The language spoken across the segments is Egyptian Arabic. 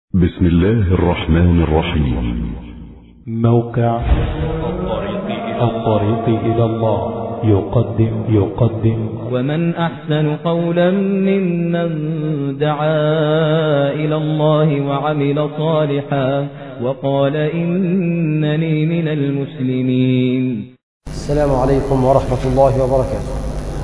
بسم الله الرحمن الرحيم موقع الطريق إلى الله يقدم يقدم ومن أحسن قولا ممن دعا إلى الله وعمل صالحا وقال إنني من المسلمين السلام عليكم ورحمة الله وبركاته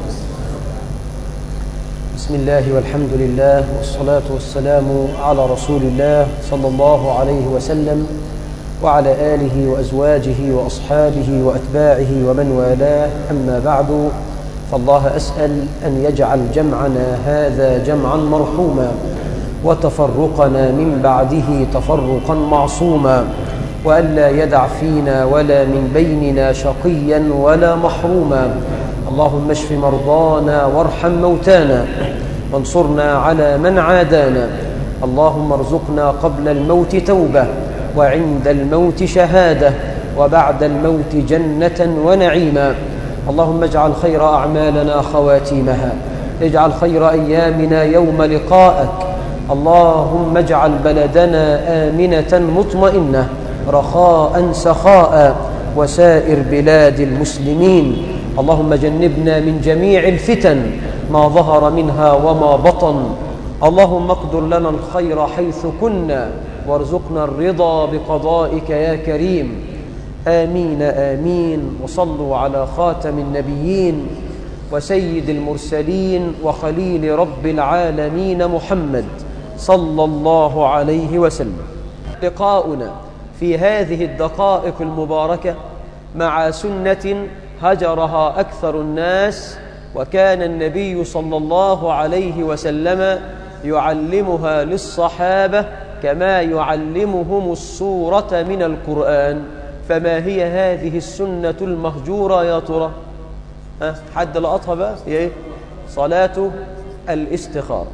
بسم الله والحمد لله والصلاة والسلام على رسول الله صلى الله عليه وسلم وعلى آله وأزواجه وأصحابه وأتباعه ومن والاه أما بعد فالله أسأل أن يجعل جمعنا هذا جمعا مرحوما وتفرقنا من بعده تفرقا معصوما وألا يدع فينا ولا من بيننا شقيا ولا محروما اللهم اشف مرضانا وارحم موتانا وانصرنا على من عادانا اللهم ارزقنا قبل الموت توبة وعند الموت شهادة وبعد الموت جنة ونعيما اللهم اجعل خير أعمالنا خواتيمها اجعل خير أيامنا يوم لقائك اللهم اجعل بلدنا آمنة مطمئنة رخاء سخاء وسائر بلاد المسلمين اللهم جنبنا من جميع الفتن ما ظهر منها وما بطن اللهم اقدر لنا الخير حيث كنا وارزقنا الرضا بقضائك يا كريم آمين آمين وصلوا على خاتم النبيين وسيد المرسلين وخليل رب العالمين محمد صلى الله عليه وسلم لقاؤنا في هذه الدقائق المباركة مع سنة هجرها أكثر الناس وكان النبي صلى الله عليه وسلم يعلمها للصحابة كما يعلمهم السورة من القرآن فما هي هذه السنة المهجورة يا ترى أه؟ حد لقطها بقى هي إيه؟ صلاة الاستخارة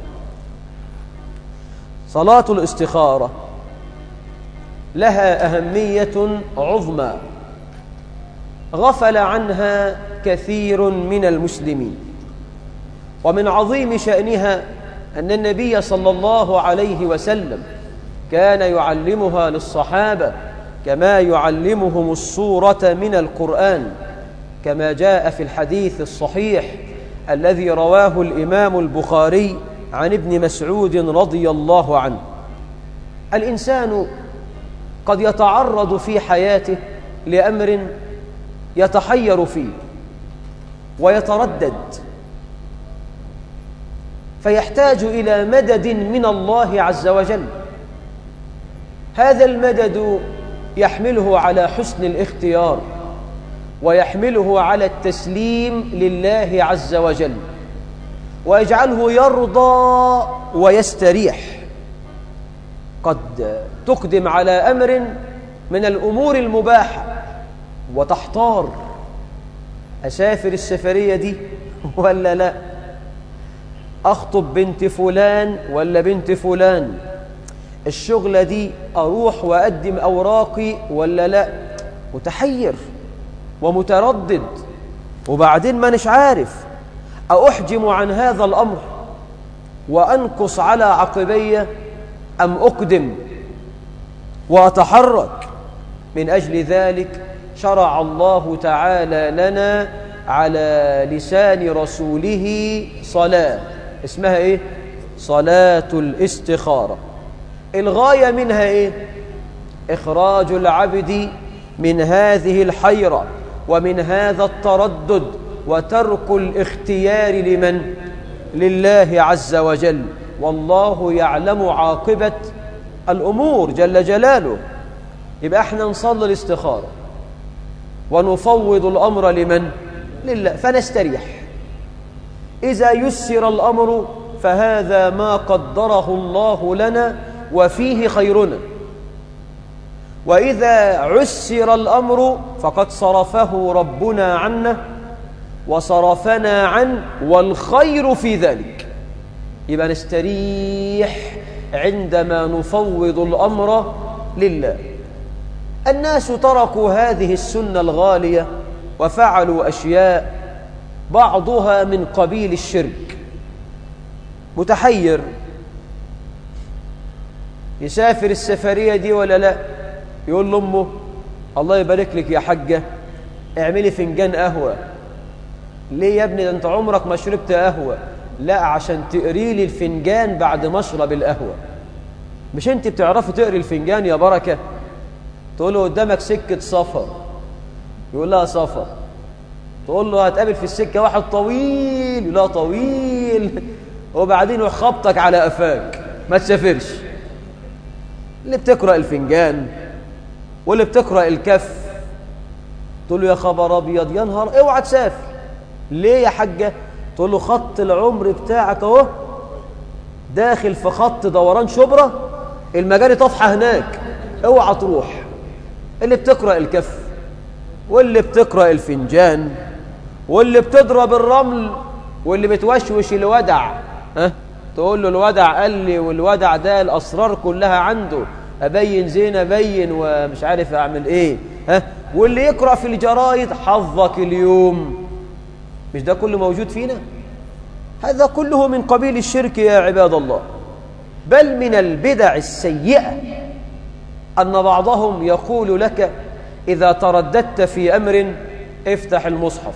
صلاة الاستخارة لها أهمية عظمى غفل عنها كثير من المسلمين ومن عظيم شأنها أن النبي صلى الله عليه وسلم كان يعلمها للصحابة كما يعلمهم الصورة من القرآن كما جاء في الحديث الصحيح الذي رواه الإمام البخاري عن ابن مسعود رضي الله عنه الإنسان قد يتعرض في حياته لأمر يتحير فيه ويتردد فيحتاج إلى مدد من الله عز وجل هذا المدد يحمله على حسن الاختيار ويحمله على التسليم لله عز وجل ويجعله يرضى ويستريح قد تقدم على أمر من الأمور المباحة وتحتار أسافر السفرية دي ولا لا أخطب بنت فلان ولا بنت فلان الشغلة دي أروح وأقدم أوراقي ولا لا متحير ومتردد وبعدين ما نش عارف أحجم عن هذا الأمر وأنقص على عقبية أم أقدم وأتحرك من أجل ذلك شرع الله تعالى لنا على لسان رسوله صلاة اسمها إيه؟ صلاة الاستخارة الغاية منها إيه؟ إخراج العبد من هذه الحيرة ومن هذا التردد وترك الاختيار لمن؟ لله عز وجل والله يعلم عاقبة الأمور جل جلاله يبقى احنا نصلي الاستخارة ونفوض الأمر لمن؟ لله فنستريح إذا يسر الأمر فهذا ما قدره الله لنا وفيه خيرنا وإذا عسر الأمر فقد صرفه ربنا عنا وصرفنا عنه والخير في ذلك يبقى نستريح عندما نفوض الأمر لله الناس تركوا هذه السنة الغالية وفعلوا أشياء بعضها من قبيل الشرك متحير يسافر السفرية دي ولا لا يقول لأمه الله يبارك لك يا حاجة اعملي فنجان قهوة ليه يا ابني ده انت عمرك ما شربت قهوة لا عشان تقري لي الفنجان بعد ما اشرب القهوة مش انت بتعرفي تقري الفنجان يا بركة تقول له قدامك سكة سفر يقول لها سفر تقول له هتقابل في السكة واحد طويل لا طويل وبعدين يروح خبطك على قفاك ما تسافرش اللي بتقرأ الفنجان واللي بتقرأ الكف تقول له يا خبر أبيض يا نهار اوعى تسافر ليه يا حاجة تقول له خط العمر بتاعك اهو داخل في خط دوران شبرا المجاري طافحة هناك اوعى تروح اللي بتقرأ الكف واللي بتقرأ الفنجان واللي بتضرب الرمل واللي بتوشوش الودع ها تقول له الودع قال لي والودع ده الأسرار كلها عنده أبين زين أبين ومش عارف أعمل إيه ها واللي يقرأ في الجرايد حظك اليوم مش ده كله موجود فينا هذا كله من قبيل الشرك يا عباد الله بل من البدع السيئة أن بعضهم يقول لك إذا ترددت في أمر افتح المصحف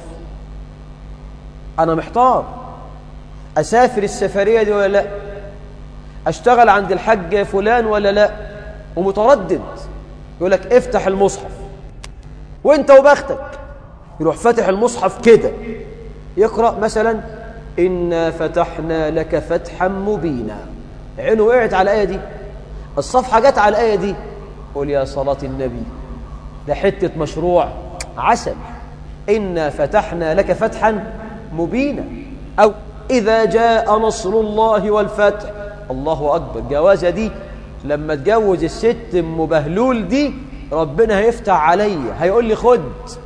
أنا محتار أسافر السفرية دي ولا لا أشتغل عند الحج فلان ولا لا ومتردد يقول لك افتح المصحف وانت وبختك يروح فتح المصحف كده يقرأ مثلا إنا فتحنا لك فتحا مبينا عينه وقعت على الآية دي الصفحة جت على الآية دي قول يا صلاة النبي ده حتة مشروع عسل إنا فتحنا لك فتحا مبينا أو إذا جاء نصر الله والفتح الله أكبر جوازة دي لما تجوز الست ام بهلول دي ربنا هيفتح عليا هيقول لي خد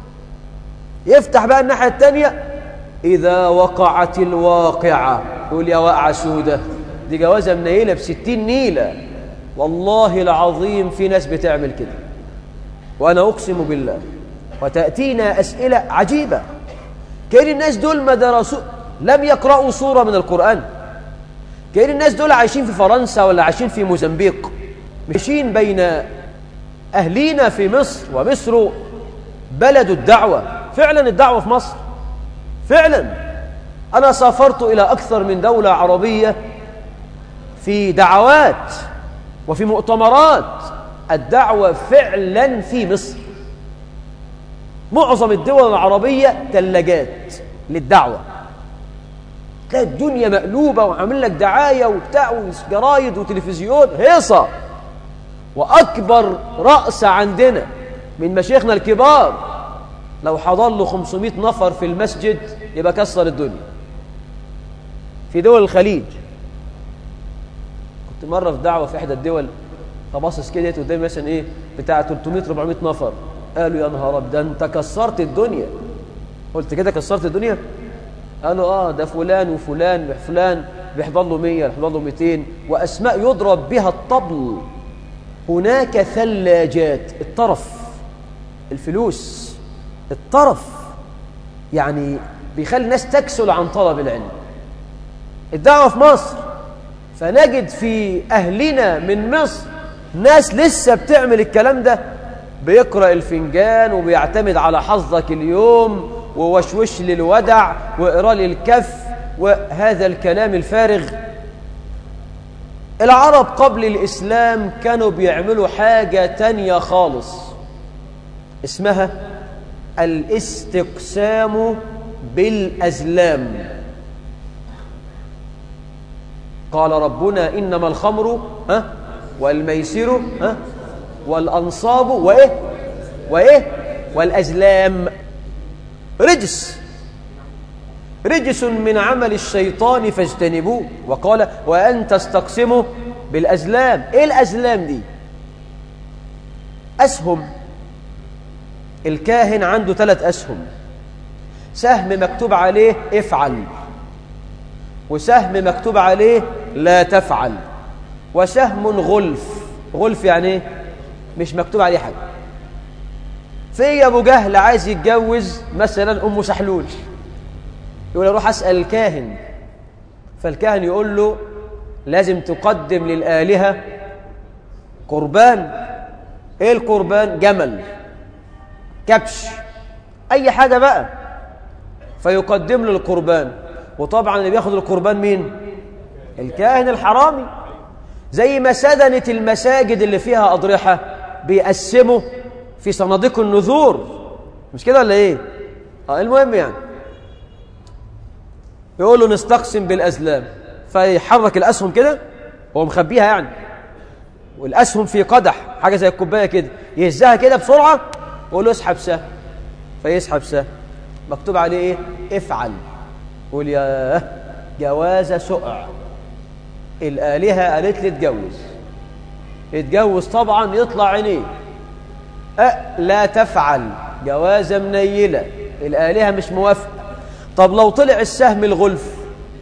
يفتح بقى الناحية التانية إذا وقعت الواقعة يقول يا واقعة سودة دي جوازة منيلة بستين نيلة والله العظيم في ناس بتعمل كده وأنا أقسم بالله وتأتينا أسئلة عجيبة كان الناس دول ما درسوا لم يقرأوا سورة من القرآن كان الناس دول عايشين في فرنسا ولا عايشين في موزمبيق ماشيين بين أهلينا في مصر ومصر بلد الدعوة فعلا الدعوة في مصر فعلا أنا سافرت إلى أكثر من دولة عربية في دعوات وفي مؤتمرات الدعوة فعلا في مصر معظم الدول العربية تلاجات للدعوة تلاقي الدنيا مقلوبة وعامل لك دعاية وبتاع وجرايد وتلفزيون هيصة وأكبر رأس عندنا من مشايخنا الكبار لو حضر له 500 نفر في المسجد يبقى كسر الدنيا في دول الخليج كنت مرة في دعوة في إحدى الدول فباصص كده قدامي مثلا إيه بتاع 300 400 نفر قالوا يا نهار أبيض ده أنت كسرت الدنيا قلت كده كسرت الدنيا قالوا آه ده فلان وفلان فلان بيحضر له 100 بيحضر له 200 وأسماء يضرب بها الطبل هناك ثلاجات الطرف الفلوس الطرف يعني بيخلي الناس تكسل عن طلب العلم الدعوة في مصر فنجد في أهلنا من مصر ناس لسه بتعمل الكلام ده بيقرأ الفنجان وبيعتمد على حظك اليوم ووشوش للودع وإقرأ للكف وهذا الكلام الفارغ العرب قبل الإسلام كانوا بيعملوا حاجة تانية خالص اسمها الاستقسام بالأزلام قال ربنا إنما الخمر ها والميسر ها والأنصاب وإيه وإيه والأزلام رجس رجس من عمل الشيطان فاجتنبوه وقال وأن تستقسموا بالأزلام إيه الأزلام دي أسهم الكاهن عنده ثلاث أسهم سهم مكتوب عليه افعل وسهم مكتوب عليه لا تفعل وسهم غلف غلف يعني ايه مش مكتوب عليه حاجة في أبو جهل عايز يتجوز مثلا أم سحلول يقول اروح أسأل الكاهن فالكاهن يقول له لازم تقدم للآلهة قربان ايه القربان جمل كبش اي حاجة بقى فيقدم له القربان وطبعا اللي بياخد القربان مين الكاهن الحرامي زي ما سدنة المساجد اللي فيها أضرحة بيقسموا في صناديق النذور مش كده ولا ايه اه المهم يعني يقولوا نستقسم بالأزلام فيحرك الأسهم كده هو مخبيها يعني والأسهم في قدح حاجة زي الكوباية كده يهزها كده بسرعة ويقول له اسحب سهم فيسحب سهم مكتوب عليه ايه افعل قول يا جواز سؤع الآلهة قالت لي اتجوز اتجوز طبعا يطلع عينيه أه لا تفعل جوازة منيلة الآلهة مش موافقة طب لو طلع السهم الغلف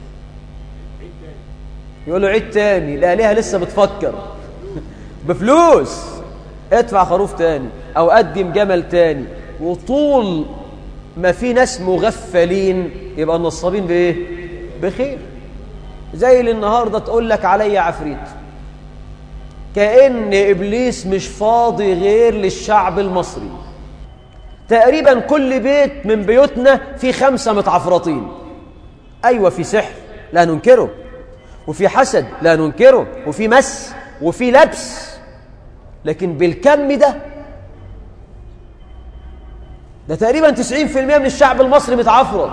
يقول له عيد تاني الآلهة لسه بتفكر بفلوس ادفع خروف تاني أو قدم جمل تاني وطول ما في ناس مغفلين يبقى النصابين بإيه؟ بخير زي اللي النهاردة تقول لك علي عفريت كأن إبليس مش فاضي غير للشعب المصري تقريبا كل بيت من بيوتنا في خمسة متعفرطين أيوة في سحر لا ننكره وفي حسد لا ننكره وفي مس وفي لبس لكن بالكم ده ده تقريبا 90% من الشعب المصري متعفرط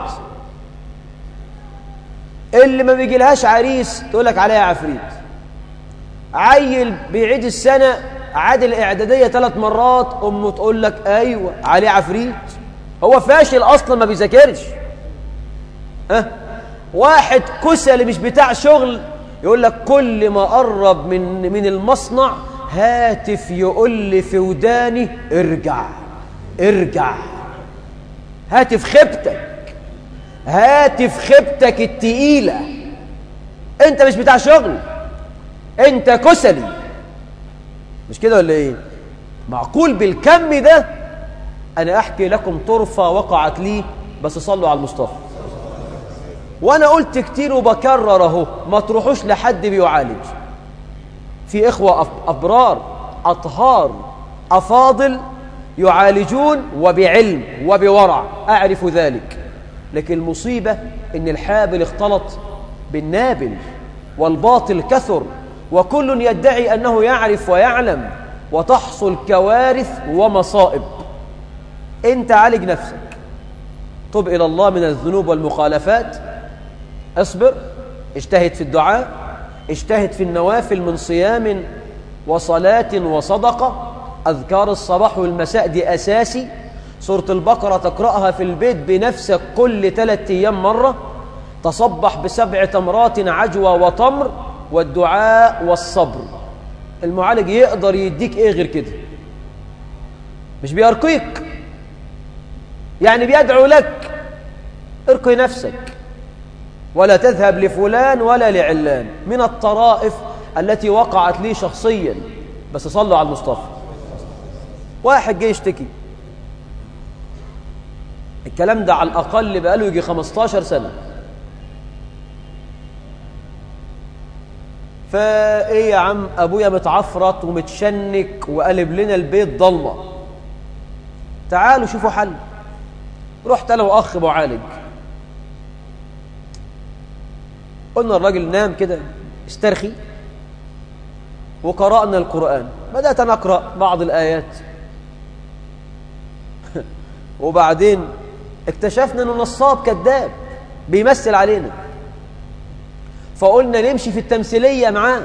اللي ما بيجيلهاش عريس تقول لك عليها عفريت عيل بيعيد السنة عاد الإعدادية ثلاث مرات أمه تقول لك أيوة عليه عفريت هو فاشل أصلا ما بيذاكرش أه؟ واحد كسل مش بتاع شغل يقول لك كل ما قرب من من المصنع هاتف يقول لي في وداني ارجع ارجع هاتف خيبتك هاتف خيبتك التقيلة انت مش بتاع شغل انت كسلي مش كده ولا ايه معقول بالكم ده انا احكي لكم طرفة وقعت لي بس صلوا على المصطفى وانا قلت كتير وبكرر اهو ما تروحوش لحد بيعالج في اخوة ابرار اطهار افاضل يعالجون وبعلم وبورع اعرف ذلك لكن المصيبة ان الحابل اختلط بالنابل والباطل كثر وكل يدعي أنه يعرف ويعلم وتحصل كوارث ومصائب انت عالج نفسك تب إلى الله من الذنوب والمخالفات اصبر اجتهد في الدعاء اجتهد في النوافل من صيام وصلاة وصدقة أذكار الصباح والمساء دي أساسي سورة البقرة تقرأها في البيت بنفسك كل ثلاثة أيام مرة تصبح بسبع تمرات عجوة وتمر والدعاء والصبر المعالج يقدر يديك ايه غير كده مش بيرقيك يعني بيدعو لك ارقي نفسك ولا تذهب لفلان ولا لعلان من الطرائف التي وقعت لي شخصيا بس صلوا على المصطفى واحد جه يشتكي الكلام ده على الأقل بقاله يجي 15 سنة فايه يا عم ابويا متعفرت ومتشنك وقلب لنا البيت ضلمه تعالوا شوفوا حل رحت انا واخ معالج قلنا الراجل نام كده استرخي وقرأنا القرآن بدأت أنا أقرأ بعض الآيات وبعدين اكتشفنا أنه نصاب كذاب بيمثل علينا فقلنا نمشي في التمثيلية معاه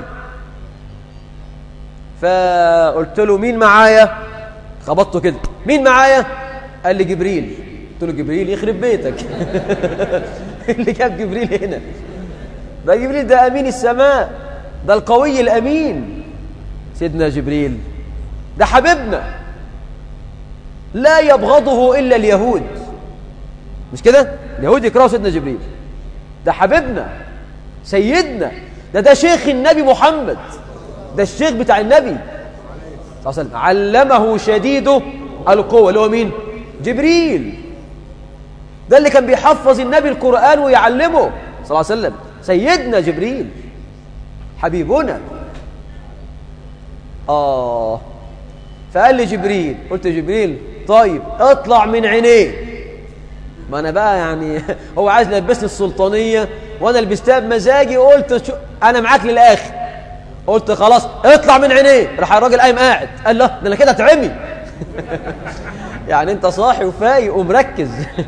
فقلت له مين معايا خبطته كده مين معايا قال لي جبريل قلت له جبريل يخرب بيتك اللي جاب جبريل هنا ده جبريل ده أمين السماء ده القوي الأمين سيدنا جبريل ده حبيبنا لا يبغضه إلا اليهود مش كده اليهود يكرهوا سيدنا جبريل ده حبيبنا سيدنا ده ده شيخ النبي محمد ده الشيخ بتاع النبي صلى الله عليه وسلم علمه شديد القوة اللي هو مين جبريل ده اللي كان بيحفظ النبي القرآن ويعلمه صلى الله عليه وسلم سيدنا جبريل حبيبنا آه فقال لي جبريل قلت جبريل طيب اطلع من عينيه ما أنا بقى يعني هو عايز يلبسني السلطانية وأنا لبستها بمزاجي وقلت شو أنا معاك للآخر قلت خلاص اطلع من عينيه راح الراجل قايم قاعد قال له ده أنا كده اتعمي يعني أنت صاحي وفايق ومركز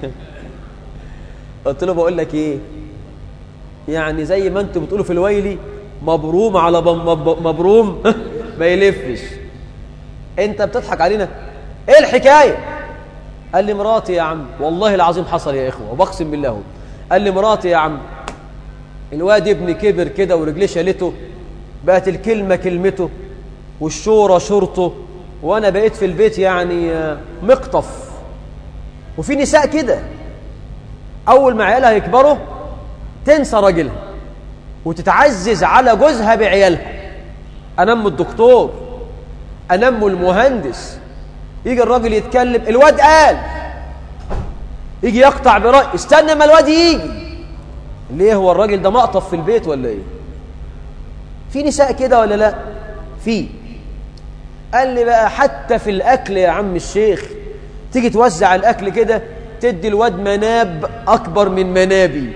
قلت له بقول لك إيه يعني زي ما انتوا بتقولوا في الويلي مبروم على مبروم ما يلفش انت بتضحك علينا ايه الحكاية قال لي مراتي يا عم والله العظيم حصل يا اخوة وبقسم بالله هو. قال لي مراتي يا عم الواد ابني كبر كده ورجليه شالته بقت الكلمة كلمته والشورى شورته وانا بقيت في البيت يعني مقطف وفي نساء كده اول ما عيالها يكبروا تنسى راجلها وتتعزز على جوزها بعيالها انم الدكتور انم المهندس يجي الراجل يتكلم الواد قال يجي يقطع برأي استنى ما الواد يجي ليه هو الراجل ده مقطف في البيت ولا ايه في نساء كده ولا لا في قال لي بقى حتى في الاكل يا عم الشيخ تيجي توزع الاكل كده تدي الواد مناب اكبر من منابي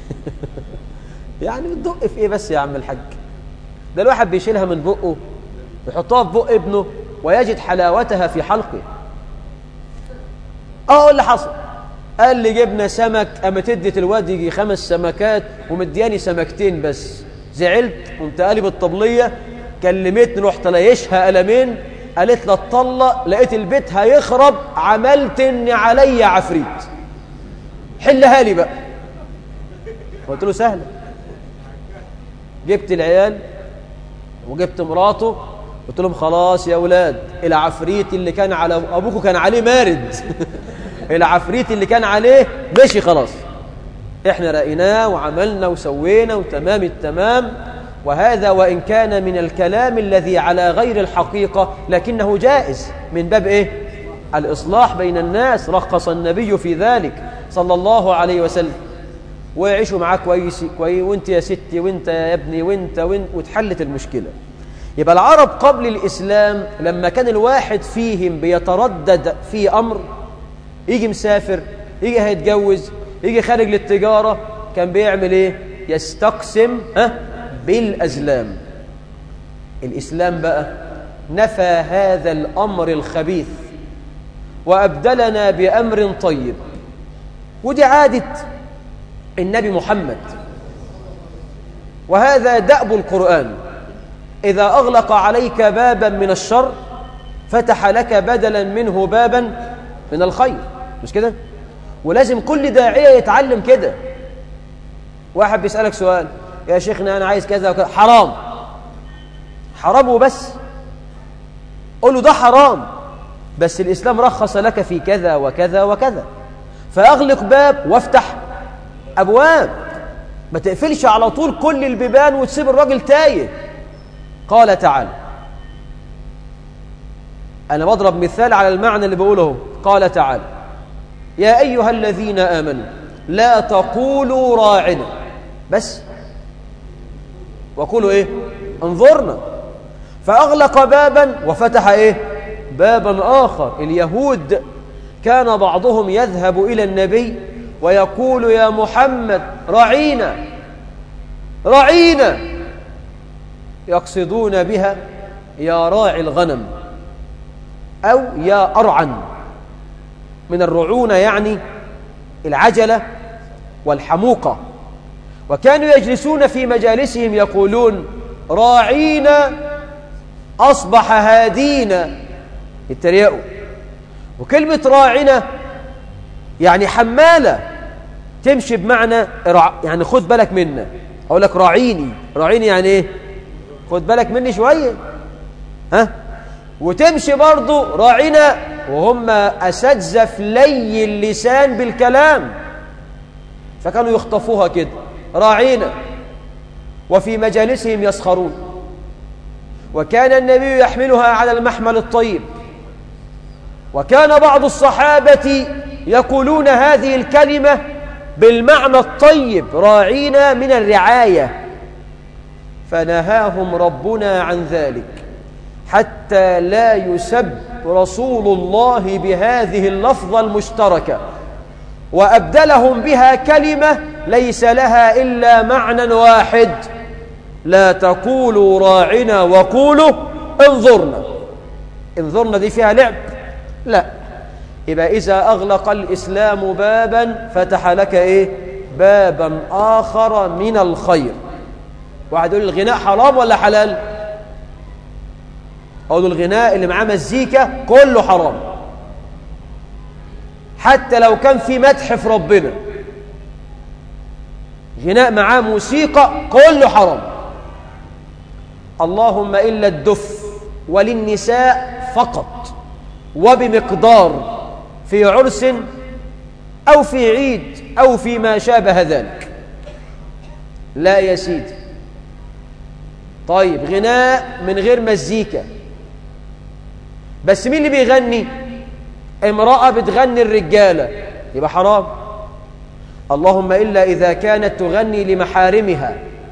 يعني بتدق في ايه بس يا عم الحاج ده الواحد بيشيلها من بقه يحطها في بق ابنه ويجد حلاوتها في حلقه اه اللي حصل قال لي جبنا سمك اما تدت الواد يجي خمس سمكات ومدياني سمكتين بس زعلت قمت قالب الطبليه كلمتني رحت لايشها قلمين قالت لي اتطلق لقيت البيت هيخرب عملت اني عليا عفريت حلها لي بقى قلت له سهله جبت العيال وجبت مراته قلت لهم خلاص يا اولاد العفريت اللي كان على ابوكم كان عليه مارد العفريت اللي كان عليه مشي خلاص احنا رأيناه وعملنا وسوينا وتمام التمام وهذا وإن كان من الكلام الذي على غير الحقيقة لكنه جائز من باب إيه؟ الإصلاح بين الناس رخص النبي في ذلك صلى الله عليه وسلم ويعيشوا معاه كويس كويس وانت يا ستي وانت يا ابني وانت وانت وتحلت المشكلة يبقى العرب قبل الإسلام لما كان الواحد فيهم بيتردد في أمر يجي مسافر يجي هيتجوز يجي خارج للتجارة كان بيعمل ايه يستقسم ها بالأزلام الإسلام بقى نفى هذا الأمر الخبيث وأبدلنا بأمر طيب ودي عادة النبي محمد وهذا دأب القرآن إذا أغلق عليك بابا من الشر فتح لك بدلا منه بابا من الخير مش كده ولازم كل داعية يتعلم كده واحد بيسألك سؤال يا شيخنا أنا عايز كذا وكذا حرام حرام وبس قول له ده حرام بس الإسلام رخص لك في كذا وكذا وكذا فأغلق باب وافتح أبواب ما تقفلش على طول كل البيبان وتسيب الراجل تايه قال تعالى أنا بضرب مثال على المعنى اللي بقوله قال تعالى يا أيها الذين آمنوا لا تقولوا راعنا بس وقولوا إيه انظرنا فأغلق بابا وفتح إيه بابا آخر اليهود كان بعضهم يذهب إلى النبي ويقول يا محمد رعينا رعينا يقصدون بها يا راعي الغنم أو يا أرعن من الرعونة يعني العجلة والحموقة وكانوا يجلسون في مجالسهم يقولون راعينا أصبح هادينا يتريقوا وكلمة راعنا يعني حمالة تمشي بمعنى يعني خد بالك منا أقول لك راعيني راعيني يعني إيه خد بالك مني شوية ها وتمشي برضو راعنا وهم أساتذة في لي اللسان بالكلام فكانوا يخطفوها كده راعينا وفي مجالسهم يسخرون وكان النبي يحملها على المحمل الطيب وكان بعض الصحابة يقولون هذه الكلمة بالمعنى الطيب راعينا من الرعاية فنهاهم ربنا عن ذلك حتى لا يسب رسول الله بهذه اللفظة المشتركة وأبدلهم بها كلمة ليس لها إلا معنى واحد لا تقولوا راعنا وقولوا انظرنا انظرنا دي فيها لعب لا يبقى إذا أغلق الإسلام بابا فتح لك إيه بابا آخر من الخير واحد يقول الغناء حرام ولا حلال أقول الغناء اللي معاه مزيكا كله حرام حتى لو كان في مدح في ربنا غناء معاه موسيقى كله حرام اللهم إلا الدف وللنساء فقط وبمقدار في عرس أو في عيد أو في ما شابه ذلك لا يا سيدي طيب غناء من غير مزيكا بس مين اللي بيغني امرأة بتغني الرجالة يبقى حرام اللهم إلا إذا كانت تغني لمحارمها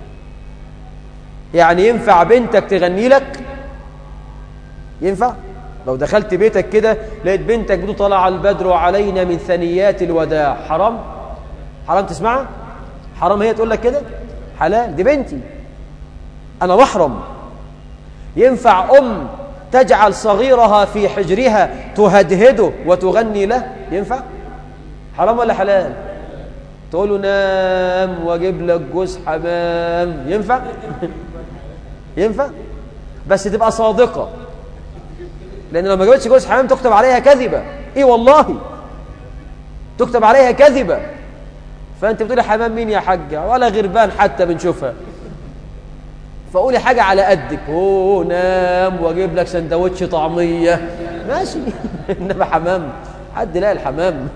يعني ينفع بنتك تغني لك ينفع لو دخلت بيتك كده لقيت بنتك بتقول طلع البدر علينا من ثنيات الوداع حرام حرام تسمعها حرام هي تقول لك كده حلال دي بنتي أنا محرم ينفع أم تجعل صغيرها في حجرها تهدهده وتغني له ينفع حرام ولا حلال تقول له نام واجيب لك جوز حمام ينفع ينفع بس تبقى صادقة لأن لو ما جابتش جوز حمام تكتب عليها كذبة إيه والله تكتب عليها كذبة فأنت بتقولي حمام مين يا حاجة ولا غربان حتى بنشوفها فقولي حاجة على قدك اوه نام واجيب لك سندوتش طعمية ماشي انما حمام حد لا الحمام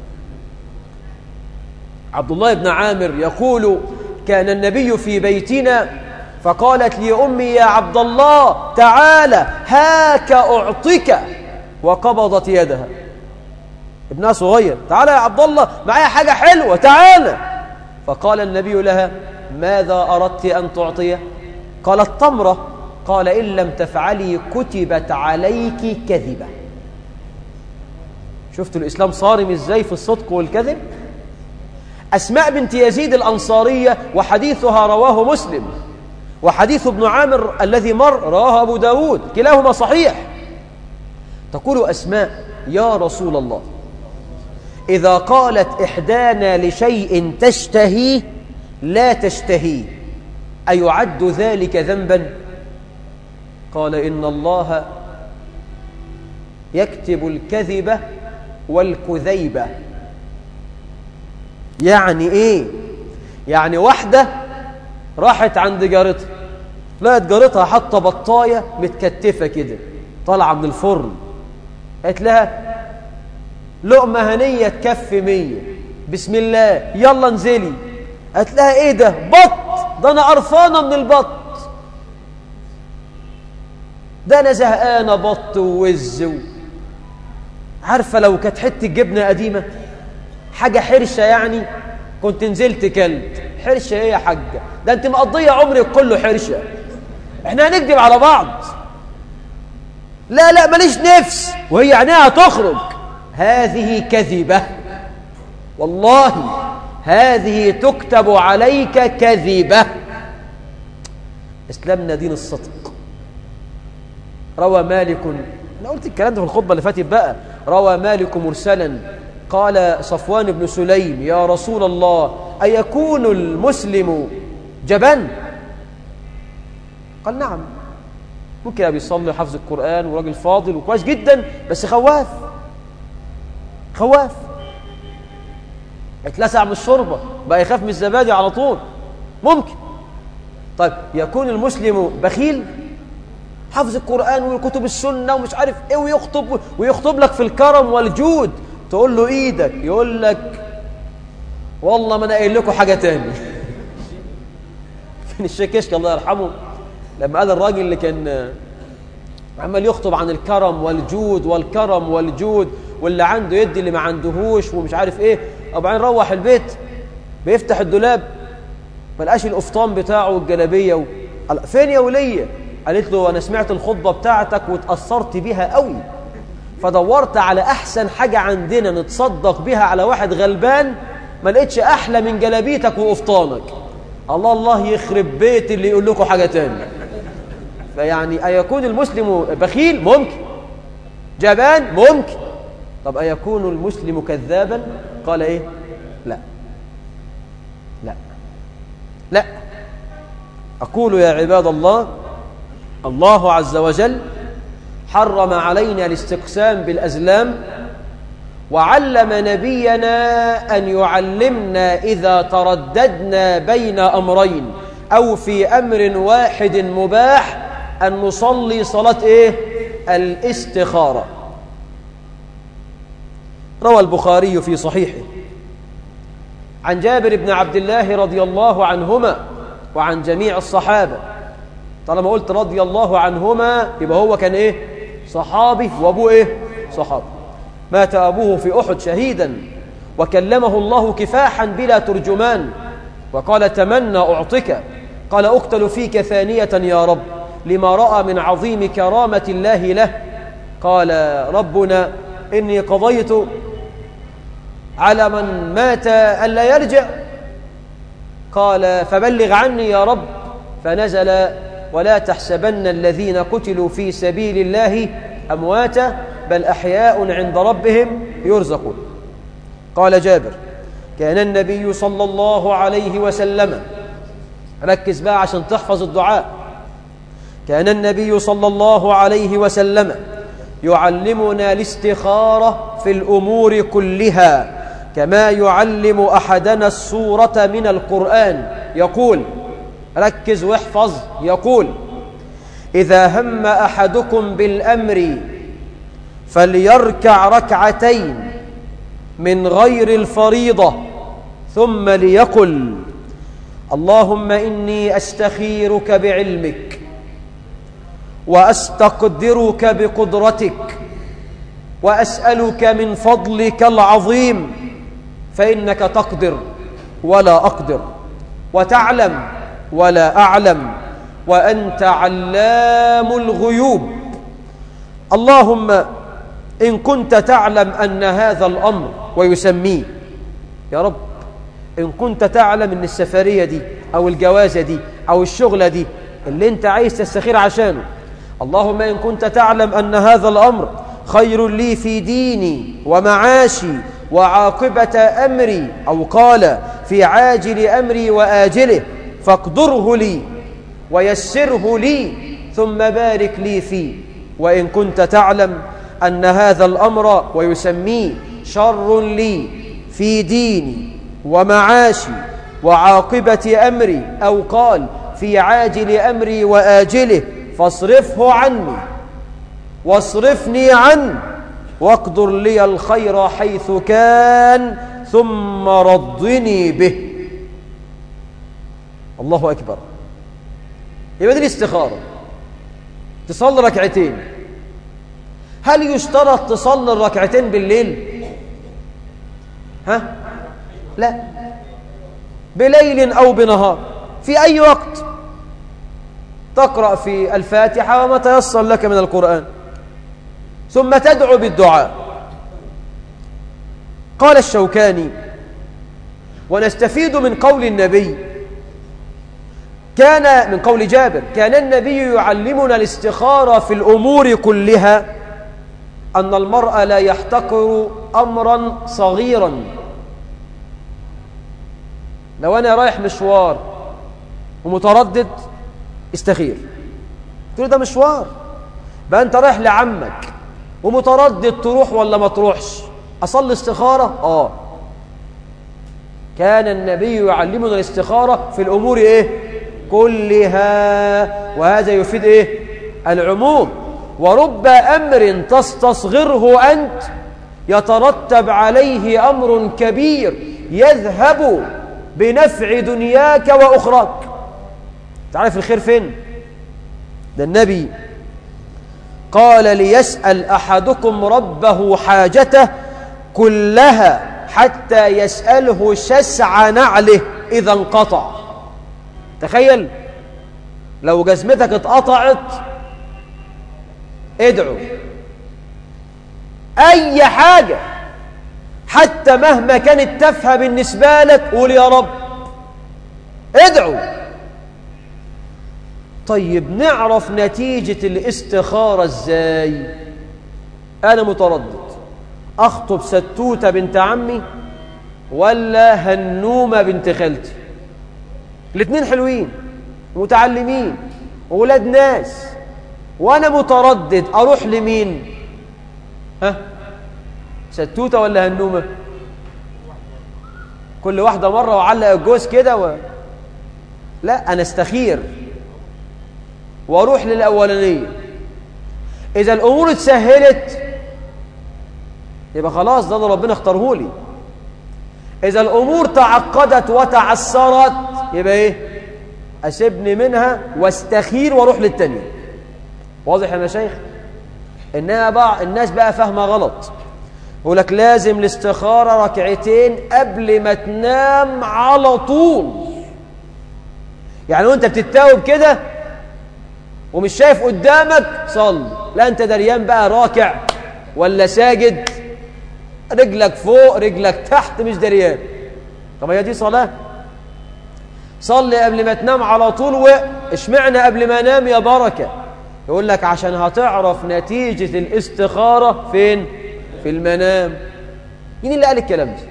عبد الله بن عامر يقول كان النبي في بيتنا فقالت لي أمي يا عبد الله تعالى هاك أعطيك وقبضت يدها ابنها صغير تعالى يا عبد الله معايا حاجة حلوة تعالى فقال النبي لها ماذا أردت أن تعطيه قالت تمرة قال إن لم تفعلي كتبت عليك كذبة شفتوا الإسلام صارم إزاي في الصدق والكذب أسماء بنت يزيد الأنصارية وحديثها رواه مسلم وحديث ابن عامر الذي مر رواه أبو داود كلاهما صحيح تقول أسماء يا رسول الله إذا قالت إحدانا لشيء تشتهيه لا تشتهيه أيعد ذلك ذنبا قال إن الله يكتب الكذبة والكذيبة يعني إيه يعني واحدة راحت عند جارتها لقت جارتها حاطه بطاية متكتفة كده طالعة من الفرن قالت لها لقمة هنية تكفي مية بسم الله يلا انزلي قالت لها ايه ده بط ده انا قرفانه من البط ده انا زهقانه بط ووز و... عارفه لو كانت حته جبنه قديمه حاجه حرشه يعني كنت نزلت كلت حرشه ايه يا حاجه ده انت مقضيه عمرك كله حرشه احنا هنكذب على بعض لا لا ماليش نفس وهي عينيها تخرج هذه كذبه والله هذه تكتب عليك كذبة إسلامنا دين الصدق روى مالك أنا قلت الكلام ده في الخطبة اللي فاتت بقى روى مالك مرسلا قال صفوان بن سليم يا رسول الله أيكون المسلم جبان قال نعم ممكن بيصلي حفظ القرآن وراجل فاضل وكويس جدا بس خواف خواف اتلسع من الشوربة بقى يخاف من الزبادي على طول ممكن طيب يكون المسلم بخيل حفظ القرآن وكتب السنة ومش عارف ايه ويخطب ويخطب لك في الكرم والجود تقول له ايدك يقول لك والله ما انا قايل لكم حاجة تاني فين الشيخ كشك الله يرحمه لما قال الراجل اللي كان عمال يخطب عن الكرم والجود والكرم والجود واللي عنده يدي اللي ما عندهوش ومش عارف ايه وبعدين روح البيت بيفتح الدولاب ما لقاش القفطان بتاعه والجلابيه و... فين يا وليه قالت له أنا سمعت الخطبة بتاعتك وتأثرت بيها قوي فدورت على أحسن حاجة عندنا نتصدق بيها على واحد غلبان ما لقيتش أحلى من جلابيتك وقفطانك الله الله يخرب بيت اللي يقول لكم حاجة تاني فيعني أيكون المسلم بخيل ممكن جبان ممكن طب أيكون المسلم كذابا قال إيه لا لا لا أقول يا عباد الله الله عز وجل حرم علينا الاستقسام بالأزلام وعلم نبينا أن يعلمنا إذا ترددنا بين أمرين أو في أمر واحد مباح أن نصلي صلاة إيه؟ الاستخارة روى البخاري في صحيحه عن جابر بن عبد الله رضي الله عنهما وعن جميع الصحابة طالما قلت رضي الله عنهما يبقى هو كان إيه؟ صحابي وأبوه إيه؟ صحابي مات أبوه في أحد شهيدا وكلمه الله كفاحا بلا ترجمان وقال تمنى أعطك قال أقتل فيك ثانية يا رب لما رأى من عظيم كرامة الله له قال ربنا إني قضيت على من مات ألا يرجع قال فبلغ عني يا رب فنزل ولا تحسبن الذين قتلوا في سبيل الله أمواتا بل أحياء عند ربهم يرزقون قال جابر كان النبي صلى الله عليه وسلم ركز بقى عشان تحفظ الدعاء كان النبي صلى الله عليه وسلم يعلمنا الاستخارة في الأمور كلها كما يعلم أحدنا السورة من القرآن يقول ركز واحفظ يقول إذا هم أحدكم بالأمر فليركع ركعتين من غير الفريضة ثم ليقل اللهم إني أستخيرك بعلمك وأستقدرك بقدرتك وأسألك من فضلك العظيم فإنك تقدر ولا أقدر وتعلم ولا أعلم وأنت علام الغيوب اللهم إن كنت تعلم أن هذا الأمر ويسميه يا رب إن كنت تعلم أن السفرية دي أو الجوازة دي أو الشغلة دي اللي أنت عايز تستخير عشانه اللهم إن كنت تعلم أن هذا الأمر خير لي في ديني ومعاشي وعاقبة أمري أو قال في عاجل أمري وآجله فاقدره لي ويسره لي ثم بارك لي فيه وإن كنت تعلم أن هذا الأمر ويسميه شر لي في ديني ومعاشي وعاقبة أمري أو قال في عاجل أمري وآجله فاصرفه عني واصرفني عنه واقدر لي الخير حيث كان ثم رضني به الله أكبر يبقى دي الاستخارة تصلي ركعتين هل يشترط تصلي الركعتين بالليل ها لا بليل أو بنهار في أي وقت تقرأ في الفاتحة وما تيسر لك من القرآن ثم تدعو بالدعاء قال الشوكاني ونستفيد من قول النبي كان من قول جابر كان النبي يعلمنا الاستخارة في الأمور كلها أن المرء لا يحتقر أمرا صغيرا لو أنا رايح مشوار ومتردد استخير تقول ده مشوار بقى أنت رايح لعمك ومتردد تروح ولا ما تروحش أصلي استخارة آه كان النبي يعلمنا الاستخارة في الأمور إيه كلها وهذا يفيد إيه العموم ورب أمر تستصغره أنت يترتب عليه أمر كبير يذهب بنفع دنياك وأخراك تعرف الخير فين ده النبي قال ليسأل أحدكم ربه حاجته كلها حتى يسأله شسع نعله إذا انقطع تخيل لو جزمتك اتقطعت ادعو اي حاجة حتى مهما كانت تافهه بالنسبة لك قول يا رب ادعو طيب نعرف نتيجة الاستخارة ازاي انا متردد اخطب ستوتة بنت عمي ولا هنومة بنت خالتي الاتنين حلوين متعلمين ولاد ناس وانا متردد اروح لمين ها ستوتة ولا هنومة كل واحدة مرة وعلق الجوز كده و... لا انا استخير واروح للاولانية اذا الامور اتسهلت يبقى خلاص ده اللي ربنا اختاره لي اذا الامور تعقدت وتعسرت يبقى ايه اسيبني منها واستخير واروح للتانية واضح يا مشايخ انها بقى الناس بقى فاهمه غلط يقول لك لازم الاستخاره ركعتين قبل ما تنام على طول يعني وانت بتتاوب كده ومش شايف قدامك صل لا انت دريان بقى راكع ولا ساجد رجلك فوق رجلك تحت مش دريان طب هي دي صلاه صلي قبل ما تنام على طول واشمعنى قبل ما انام يا بركه يقول لك عشان هتعرف نتيجة الاستخارة فين في المنام مين اللي قال الكلام ده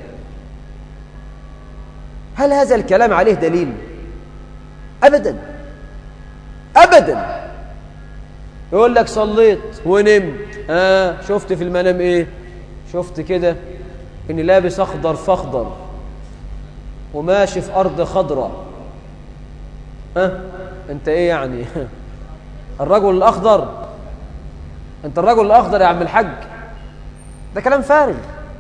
هل هذا الكلام عليه دليل أبدا أبدا يقول لك صليت ونمت آه شفت في المنام إيه شفت كده إني لابس أخضر فأخضر وماشي في أرض خضراء ها أنت إيه يعني الرجل الأخضر أنت الرجل الأخضر يا عم الحاج ده كلام فارغ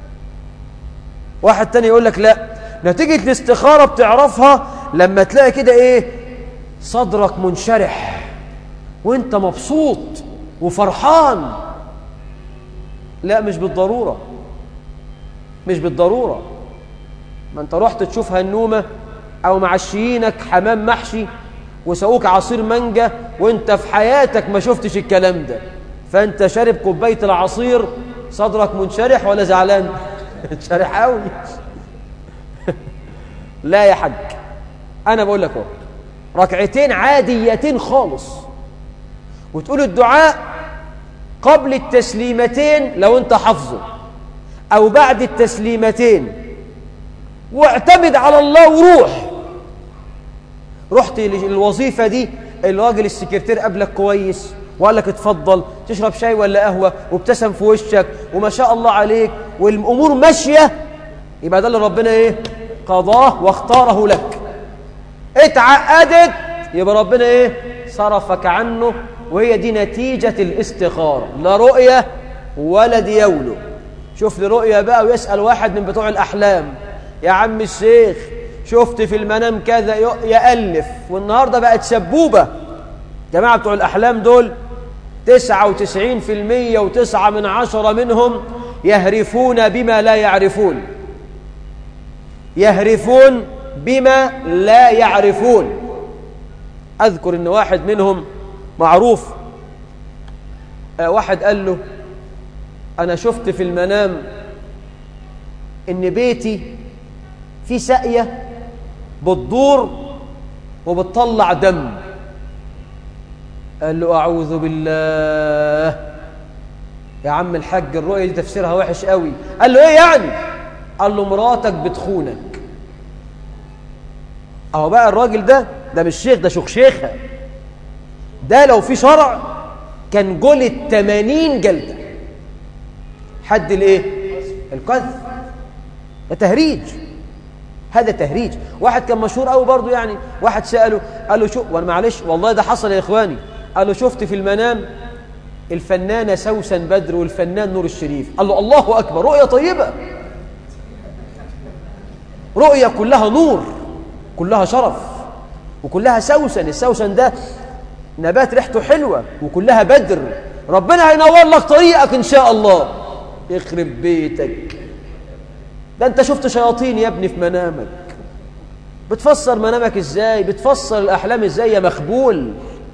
واحد تاني يقول لك لا نتيجة الاستخارة بتعرفها لما تلاقي كده ايه صدرك منشرح وانت مبسوط وفرحان لا مش بالضرورة مش بالضرورة ما انت رحت تشوف هنومة او معشيينك حمام محشي وسقوك عصير مانجا وانت في حياتك ما شفتش الكلام ده فانت شارب كوبايه العصير صدرك منشرح ولا زعلان منشرح قوي لا يا حاج انا بقول لك اهو ركعتين عاديتين خالص وتقول الدعاء قبل التسليمتين لو انت حافظه او بعد التسليمتين واعتمد على الله وروح رحت للوظيفة دي الراجل السكرتير قابلك كويس وقال لك اتفضل تشرب شاي ولا قهوة وابتسم في وشك وما شاء الله عليك والأمور ماشية يبقى ده اللي ربنا ايه قضاه واختاره لك اتعقدت يبقى ربنا ايه صرفك عنه وهي دي نتيجة الاستخارة لا رؤية ولا ديوله شوف لي رؤية بقى ويسأل واحد من بتوع الأحلام يا عم الشيخ شفت في المنام كذا يألف والنهاردة بقت سبوبة جماعة بتوع الأحلام دول تسعة وتسعين في المية وتسعة من عشرة منهم يهرفون بما لا يعرفون يهرفون بما لا يعرفون أذكر أن واحد منهم معروف واحد قال له أنا شفت في المنام أن بيتي في ساقية بتدور وبتطلع دم قال له أعوذ بالله يا عم الحاج الرؤية دي تفسيرها وحش قوي قال له إيه يعني قال له مراتك بتخونك أهو بقى الراجل ده ده مش شيخ ده شيخة ده لو في شرع كان جلد 80 جلدة حد الايه القذف ده تهريج هذا تهريج واحد كان مشهور قوي برضه يعني واحد سأله قال له شو وانا معلش والله ده حصل يا اخواني قال له شفت في المنام الفنانة سوسن بدر والفنان نور الشريف قال له الله أكبر رؤية طيبة رؤية كلها نور كلها شرف وكلها سوسن السوسن ده نبات ريحته حلوة وكلها بدر ربنا هينور لك طريقك إن شاء الله يخرب بيتك ده انت شفت شياطين يا ابني في منامك بتفسر منامك ازاي بتفسر الاحلام ازاي يا مخبول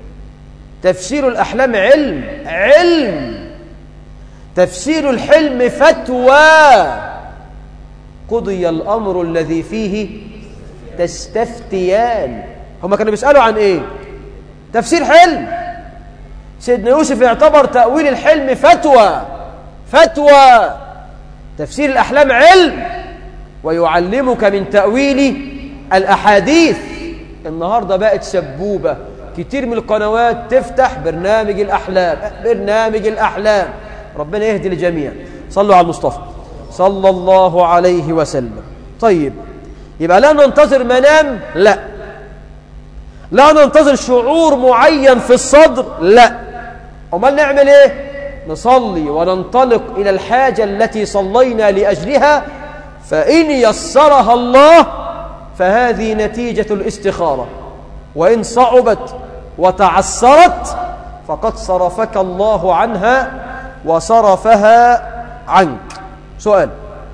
تفسير الأحلام علم علم تفسير الحلم فتوى قضي الأمر الذي فيه تستفتيان هما كانوا بيسألوا عن إيه تفسير حلم سيدنا يوسف يعتبر تأويل الحلم فتوى فتوى تفسير الأحلام علم ويعلمك من تأويل الأحاديث النهاردة بقت سبوبة كتير من القنوات تفتح برنامج الأحلام برنامج الأحلام ربنا يهدي الجميع صلوا على المصطفى صلى الله عليه وسلم طيب يبقى لا ننتظر منام لا لا ننتظر شعور معين في الصدر لا امال نعمل ايه نصلي وننطلق الى الحاجه التي صلينا لاجلها فان يسرها الله فهذه نتيجه الاستخاره وان صعبت وتعسرت فقد صرفك الله عنها وصرفها عنك سؤال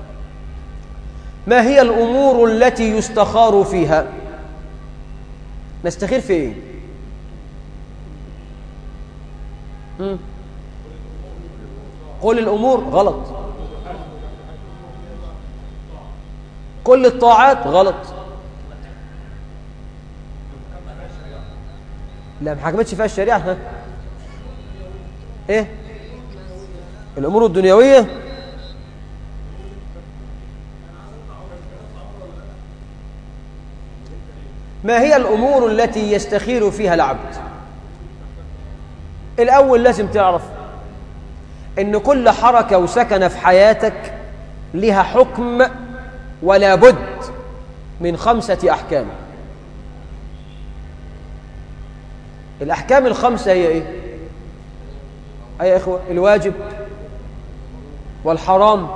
ما هي الامور التي يستخار فيها نستخير في ايه مم. قل الامور غلط كل الطاعات غلط لا ما حكمتش فيها الشريعه ها ايه الامور الدنيويه ما هي الأمور التي يستخير فيها العبد الأول لازم تعرف أن كل حركة وسكنة في حياتك لها حكم ولا بد من خمسة أحكام الأحكام الخمسة هي إيه؟ أي يا إخوة الواجب والحرام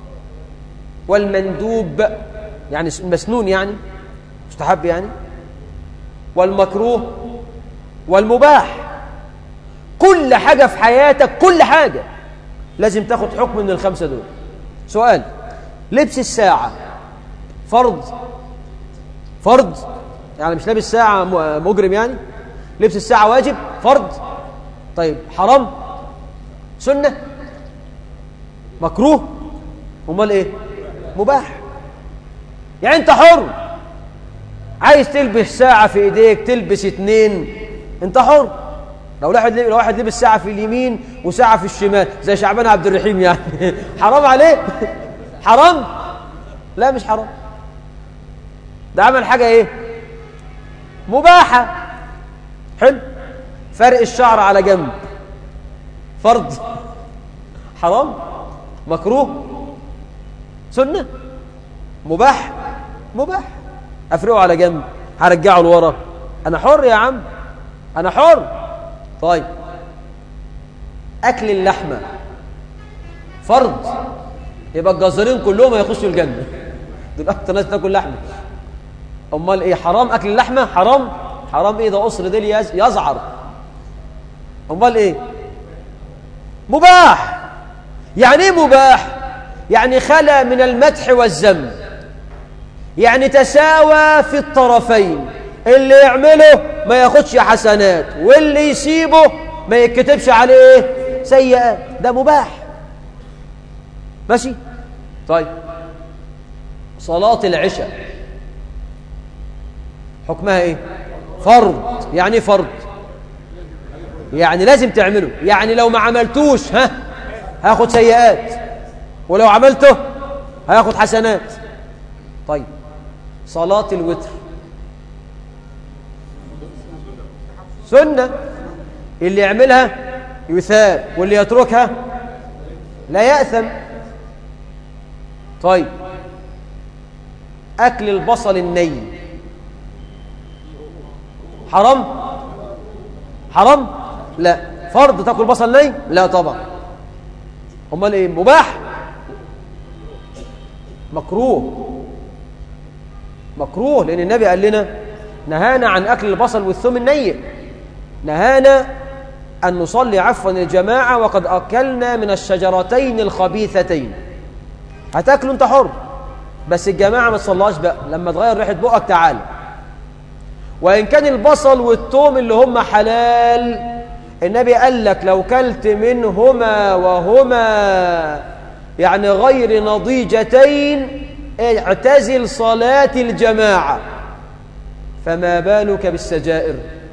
والمندوب يعني مسنون يعني مستحب يعني والمكروه والمباح كل حاجة في حياتك كل حاجة لازم تاخد حكم من الخمسة دول سؤال لبس الساعة فرض فرض يعني مش لابس ساعة مجرم يعني لبس الساعة واجب فرض طيب حرام سنة مكروه امال ايه مباح يعني انت حر عايز تلبس ساعة في ايديك تلبس اتنين انت حر لو واحد لو واحد لبس ساعة في اليمين وساعة في الشمال زي شعبان عبد الرحيم يعني حرام عليه حرام لا مش حرام ده عمل حاجة ايه مباحة حلو فرق الشعر على جنب فرض حرام مكروه سنة مباح مباح افرقه على جنب هرجعه لورا انا حر يا عم انا حر طيب اكل اللحمه فرض يبقى الجزارين كلهم هيخشوا الجنه دول اكتر ناس تاكل لحمه امال ايه حرام اكل اللحمه حرام حرام ايه ده قصر ديل يزعر امال ايه مباح يعني ايه مباح يعني خلا من المدح والذم يعني تساوى في الطرفين اللي يعمله ما ياخدش حسنات واللي يسيبه ما يتكتبش عليه سيئات ده مباح ماشي طيب صلاة العشاء حكمها ايه فرض يعني ايه فرض يعني لازم تعمله يعني لو ما عملتوش ها هاخد سيئات ولو عملته هاخد حسنات طيب صلاة الوتر سنة اللي يعملها يثاب واللي يتركها لا يأثم طيب أكل البصل الني حرام حرام لا فرض تاكل بصل ني لا طبعا امال ايه مباح مكروه مكروه لأن النبي قال لنا نهانا عن أكل البصل والثوم النيء نهانا أن نصلي عفوا الجماعة وقد أكلنا من الشجرتين الخبيثتين هتاكلوا انت حر بس الجماعة ما تصلاش بقى لما تغير ريحة بقك تعال وإن كان البصل والثوم اللي هم حلال النبي قال لك لو كلت منهما وهما يعني غير نضيجتين اعتزل صلاة الجماعة فما بالك بالسجائر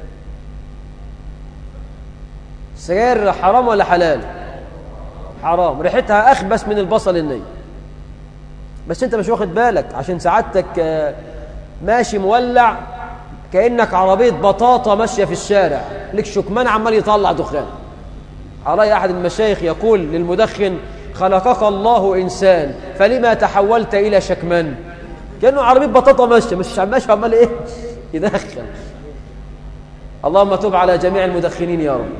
السجائر حرام ولا حلال حرام ريحتها أخبث من البصل الني بس انت مش واخد بالك عشان سعادتك آه، ماشي مولع كأنك عربية بطاطا ماشية في الشارع لك شكمان عمال يطلع دخان علي أحد المشايخ يقول للمدخن خلقك الله إنسان فلما تحولت إلى شكمان كأنه عربية بطاطا ماشية مش ماشي عمال إيه يدخن اللهم تب على جميع المدخنين يا رب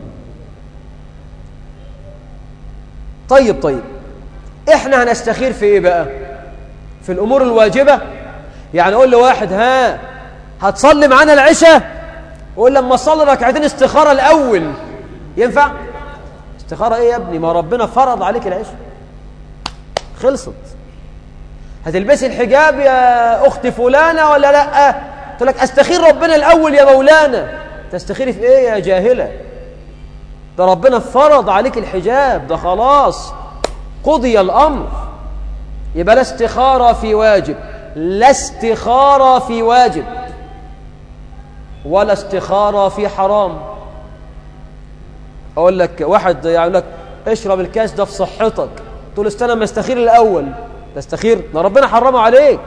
طيب طيب احنا هنستخير في ايه بقى في الامور الواجبة يعني اقول لواحد ها هتصلي معانا العشاء قول لما تصلي ركعتين استخارة الاول ينفع استخارة ايه يا ابني ما ربنا فرض عليك العشاء خلصت هتلبسي الحجاب يا اخت فلانة ولا لا تقول لك استخير ربنا الاول يا مولانا تستخيري في ايه يا جاهلة ده ربنا فرض عليك الحجاب ده خلاص قضي الأمر يبقى لا استخارة في واجب لا استخارة في واجب ولا استخارة في حرام أقول لك واحد يقول لك اشرب الكاس ده في صحتك تقول استنى ما استخير الأول تستخير ده ربنا حرمه عليك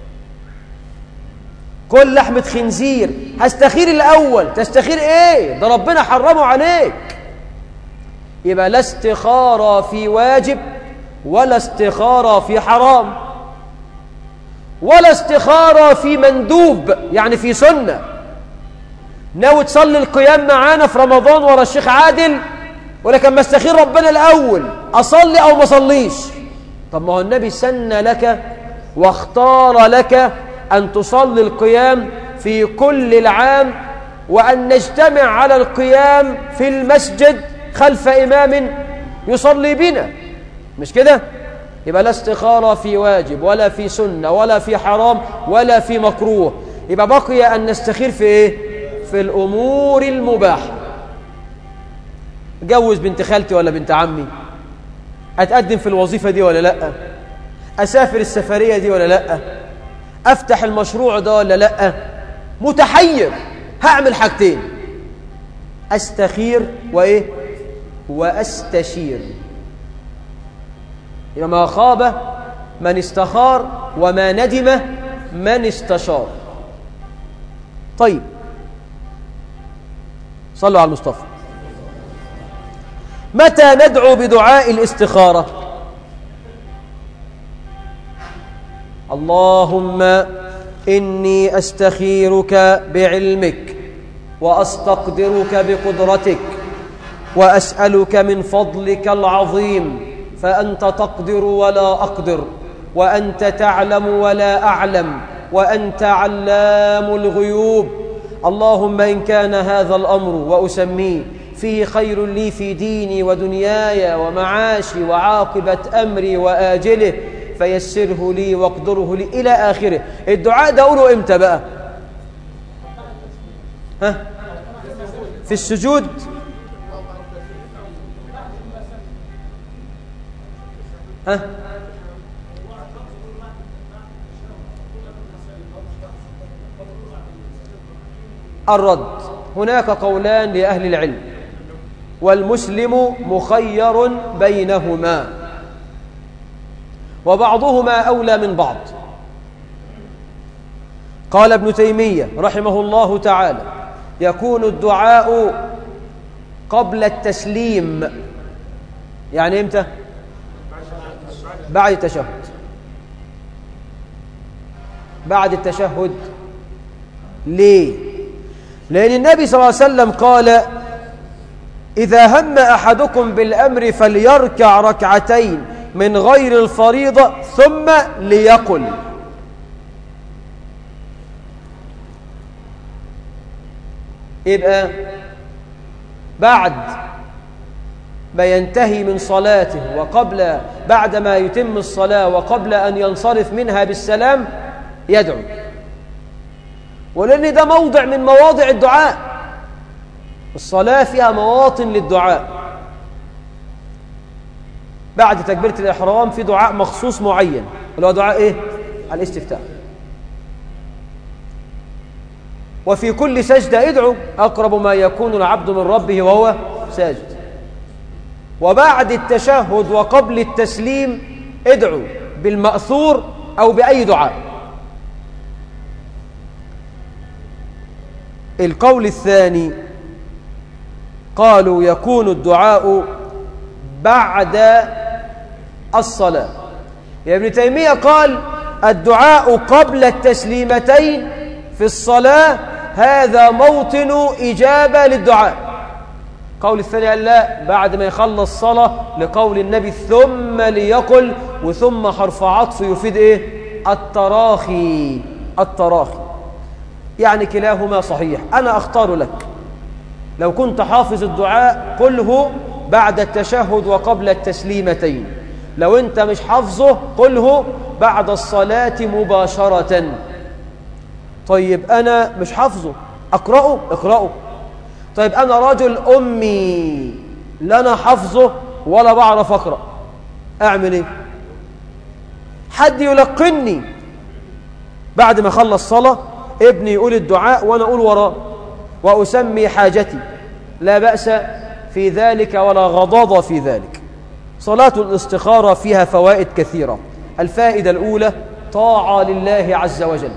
كل لحمة خنزير هستخير الأول تستخير إيه ده ربنا حرمه عليك يبقى لا استخارة في واجب ولا استخارة في حرام ولا استخارة في مندوب يعني في سنة ناوي تصلي القيام معانا في رمضان ورا الشيخ عادل ولكن ما استخير ربنا الأول أصلي أو ما أصليش طب ما هو النبي سن لك واختار لك أن تصلي القيام في كل العام وأن نجتمع على القيام في المسجد خلف إمام يصلي بنا مش كده يبقى لا استخارة في واجب ولا في سنة ولا في حرام ولا في مكروه يبقى بقي أن نستخير في إيه في الأمور المباحة جوز بنت خالتي ولا بنت عمي أتقدم في الوظيفة دي ولا لأ أسافر السفرية دي ولا لأ أفتح المشروع ده ولا لأ متحير هعمل حاجتين أستخير وإيه وأستشير يبقى ما خاب من استخار وما ندم من استشار طيب صلوا على المصطفى متى ندعو بدعاء الاستخارة اللهم إني أستخيرك بعلمك وأستقدرك بقدرتك وأسألك من فضلك العظيم فأنت تقدر ولا أقدر وأنت تعلم ولا أعلم وأنت علام الغيوب اللهم إن كان هذا الأمر وأسميه فيه خير لي في ديني ودنياي ومعاشي وعاقبة أمري وآجله فيسره لي واقدره لي إلى آخره الدعاء ده أقوله إمتى بقى ها في السجود ها الرد هناك قولان لأهل العلم والمسلم مخير بينهما وبعضهما أولى من بعض قال ابن تيمية رحمه الله تعالى يكون الدعاء قبل التسليم يعني امتى بعد التشهد بعد التشهد ليه لأن النبي صلى الله عليه وسلم قال إذا هم أحدكم بالأمر فليركع ركعتين من غير الفريضة ثم ليقل يبقى بعد ما ينتهي من صلاته وقبل بعد ما يتم الصلاة وقبل أن ينصرف منها بالسلام يدعو ولأن ده موضع من مواضع الدعاء الصلاة فيها مواطن للدعاء بعد تكبيرة الإحرام في دعاء مخصوص معين اللي هو دعاء إيه؟ الاستفتاح وفي كل سجدة ادعو أقرب ما يكون العبد من ربه وهو ساجد وبعد التشهد وقبل التسليم ادعو بالمأثور أو بأي دعاء القول الثاني قالوا يكون الدعاء بعد الصلاة يا ابن تيمية قال الدعاء قبل التسليمتين في الصلاة هذا موطن إجابة للدعاء قول الثاني قال لا بعد ما يخلص صلاة لقول النبي ثم ليقل وثم حرف عطف يفيد ايه التراخي التراخي يعني كلاهما صحيح أنا أختار لك لو كنت حافظ الدعاء قله بعد التشهد وقبل التسليمتين لو أنت مش حافظه قله بعد الصلاة مباشرة طيب أنا مش حافظه أقرأه اقرأه طيب أنا رجل أمي لا أنا حافظه ولا بعرف أقرأ أعمل إيه حد يلقني بعد ما خلص صلاة ابني يقول الدعاء وأنا أقول وراه وأسمي حاجتي لا بأس في ذلك ولا غضاض في ذلك صلاة الاستخارة فيها فوائد كثيرة الفائدة الأولى طاعة لله عز وجل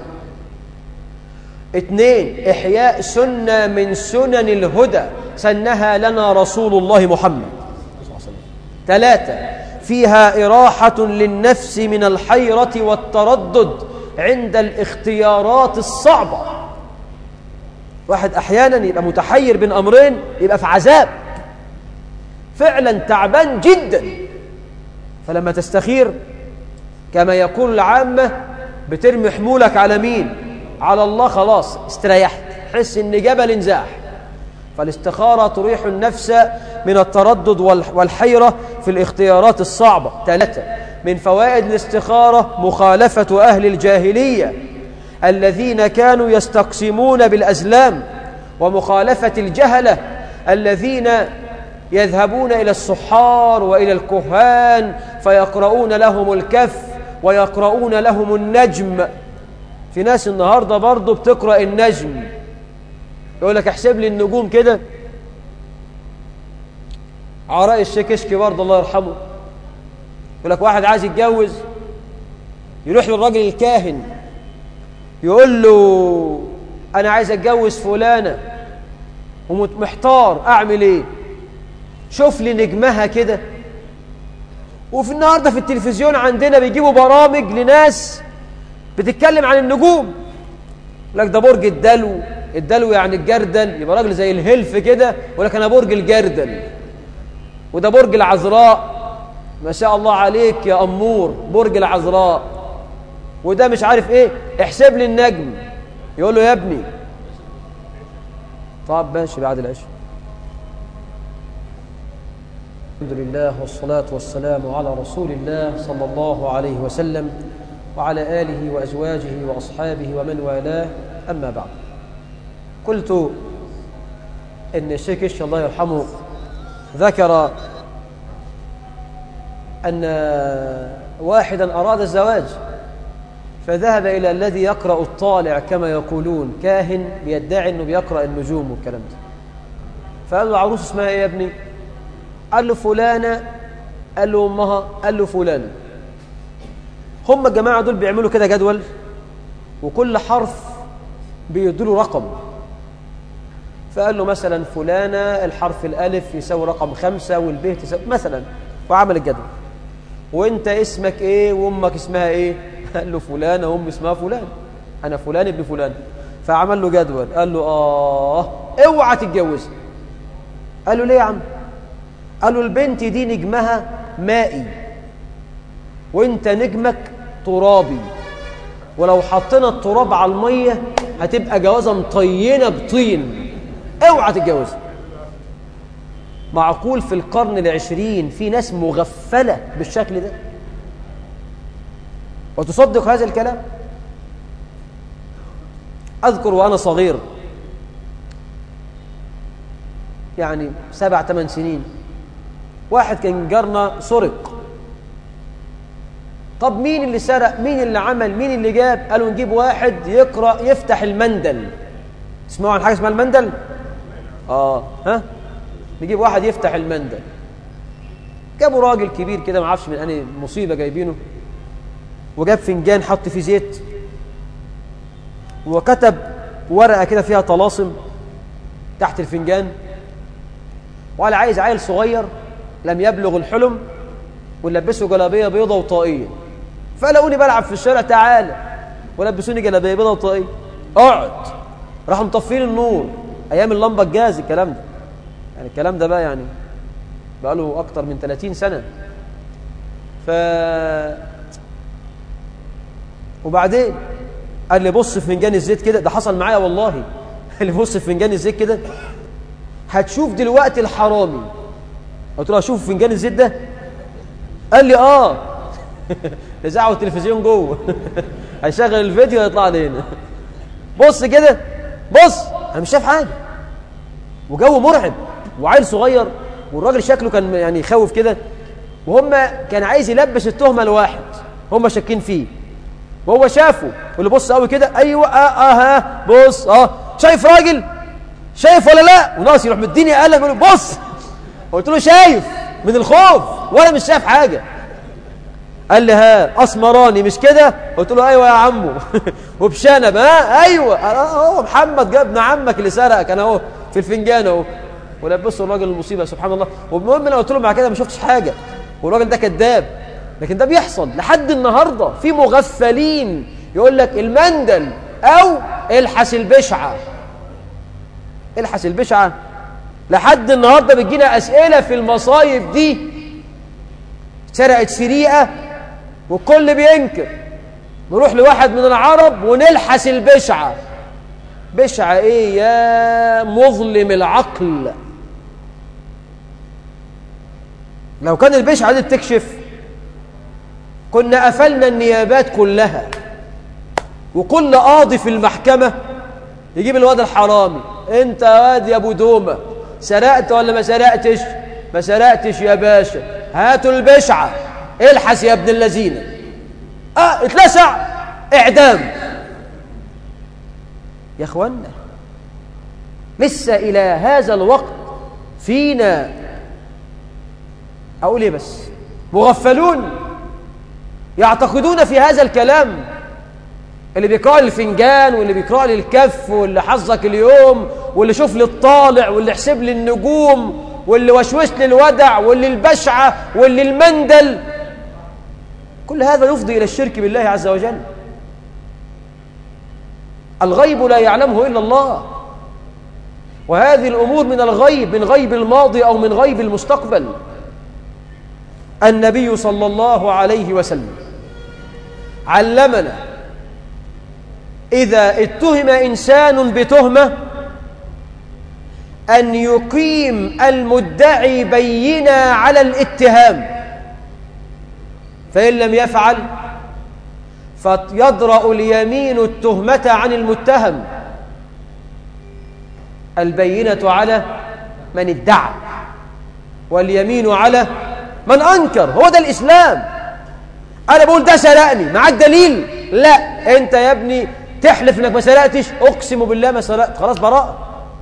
اثنين إحياء سنة من سنن الهدى سنها لنا رسول الله محمد ثلاثة فيها إراحة للنفس من الحيرة والتردد عند الاختيارات الصعبة واحد أحيانا يبقى متحير بين أمرين يبقى في عذاب فعلا تعبان جدا فلما تستخير كما يقول العامة بترمي حمولك على مين على الله خلاص استريحت حس ان جبل انزاح فالاستخارة تريح النفس من التردد والحيرة في الاختيارات الصعبة ثلاثة من فوائد الاستخارة مخالفة أهل الجاهلية الذين كانوا يستقسمون بالأزلام ومخالفة الجهلة الذين يذهبون إلى السحار وإلى الكهان فيقرؤون لهم الكف ويقرؤون لهم النجم في ناس النهاردة برضه بتقرأ النجم يقول لك احسب لي النجوم كده عراء الشكشكي برضه الله يرحمه يقول لك واحد عايز يتجوز يروح للراجل الكاهن يقول له أنا عايز أتجوز فلانة ومحتار أعمل إيه شوف لي نجمها كده وفي النهاردة في التلفزيون عندنا بيجيبوا برامج لناس بتتكلم عن النجوم لك ده برج الدلو الدلو يعني الجردل يبقى راجل زي الهلف كده يقول لك انا برج الجردل وده برج العذراء ما شاء الله عليك يا امور برج العذراء وده مش عارف ايه احسب لي النجم يقول له يا ابني طب ماشي بعد العشاء الحمد لله والصلاة والسلام على رسول الله صلى الله عليه وسلم وعلى آله وأزواجه وأصحابه ومن والاه أما بعد قلت إن الشيخ الله يرحمه ذكر أن واحدا أراد الزواج فذهب إلى الذي يقرأ الطالع كما يقولون كاهن بيدعي أنه بيقرأ النجوم والكلام ده فقال له عروس اسمها إيه يا ابني قال له فلانة قال له أمها قال له فلانة هم الجماعة دول بيعملوا كده جدول وكل حرف بيدوا رقم فقال له مثلا فلانة الحرف الألف يساوي رقم خمسة والب تساوي مثلا وعمل الجدول وانت اسمك ايه وامك اسمها ايه قال له فلانة وام اسمها فلان انا فلان ابن فلان فعمل له جدول قال له اه اوعى تتجوز قال له ليه يا عم قال له البنت دي نجمها مائي وانت نجمك ترابي ولو حطينا التراب على المية هتبقى جوازة مطينة بطين اوعى تتجوز معقول في القرن العشرين في ناس مغفلة بالشكل ده وتصدق هذا الكلام أذكر وأنا صغير يعني سبع ثمان سنين واحد كان جارنا سرق طب مين اللي سرق مين اللي عمل مين اللي جاب قالوا نجيب واحد يقرأ يفتح المندل تسمعوا عن حاجة اسمها المندل اه ها نجيب واحد يفتح المندل جابوا راجل كبير كده ما اعرفش من انهي مصيبه جايبينه وجاب فنجان حط فيه زيت وكتب ورقه كده فيها طلاسم تحت الفنجان وقال عايز عيل صغير لم يبلغ الحلم ونلبسه جلابيه بيضه وطاقيه فلقوني بلعب في الشارع تعالى ولبسوني جلابيه بيضه وطاقيه اقعد راحوا مطفين النور ايام اللمبه الجاز الكلام ده يعني الكلام ده بقى يعني بقى له اكتر من 30 سنه ف وبعدين قال لي بص في فنجان الزيت كده ده حصل معايا والله قال لي بص في فنجان الزيت كده هتشوف دلوقتي الحرامي قلت له اشوف فنجان الزيت ده قال لي اه اذاعه التلفزيون جوه هيشغل الفيديو يطلع لي هنا بص كده بص انا مش شايف حاجه وجو مرعب وعيل صغير والراجل شكله كان يعني يخوف كده وهم كان عايز يلبس التهمه لواحد هم شاكين فيه وهو شافه واللي بص قوي كده ايوه اه اه ها بص اه شايف راجل شايف ولا لا وناس يروح مديني قلم يقول بص قلت له شايف من الخوف ولا مش شايف حاجه قال لي ها اسمراني مش كده قلت له ايوه يا عمو وبشنب ها ايوه اهو محمد جاب ابن عمك اللي سرقك انا اهو في الفنجان اهو ولبسه الراجل المصيبه سبحان الله والمهم انا قلت له مع كده ما شفتش حاجه والراجل ده كذاب لكن ده بيحصل لحد النهارده في مغفلين يقول لك المندل او الحس البشعه الحس البشعه لحد النهارده بتجينا اسئله في المصايب دي سرقت سريقه والكل بينكر نروح لواحد من العرب ونلحس البشعه بشعه ايه يا مظلم العقل لو كان البشعه دي بتكشف كنا قفلنا النيابات كلها وكل قاضي في المحكمه يجيب الواد الحرامي انت يا واد يا ابو دومه سرقت ولا ما سرقتش ما سرقتش يا باشا هاتوا البشعه الحس يا ابن اللذين اه اتلسع اعدام يا اخوانا لسه الى هذا الوقت فينا اقول ايه بس مغفلون يعتقدون في هذا الكلام اللي بيقرأ لي الفنجان واللي بيقرأ لي الكف واللي حظك اليوم واللي شوف لي الطالع واللي حسب لي النجوم واللي وشوش لي الودع واللي البشعة واللي المندل كل هذا يفضي إلى الشرك بالله عز وجل الغيب لا يعلمه إلا الله وهذه الأمور من الغيب من غيب الماضي أو من غيب المستقبل النبي صلى الله عليه وسلم علمنا إذا اتهم إنسان بتهمة أن يقيم المدعي بينا على الاتهام فإن لم يفعل فيضرأ اليمين التهمة عن المتهم البينة على من ادعى واليمين على من أنكر هو ده الإسلام أنا بقول ده سرقني معاك دليل لا أنت يا ابني تحلف انك ما سرقتش اقسم بالله ما سرقت خلاص براءه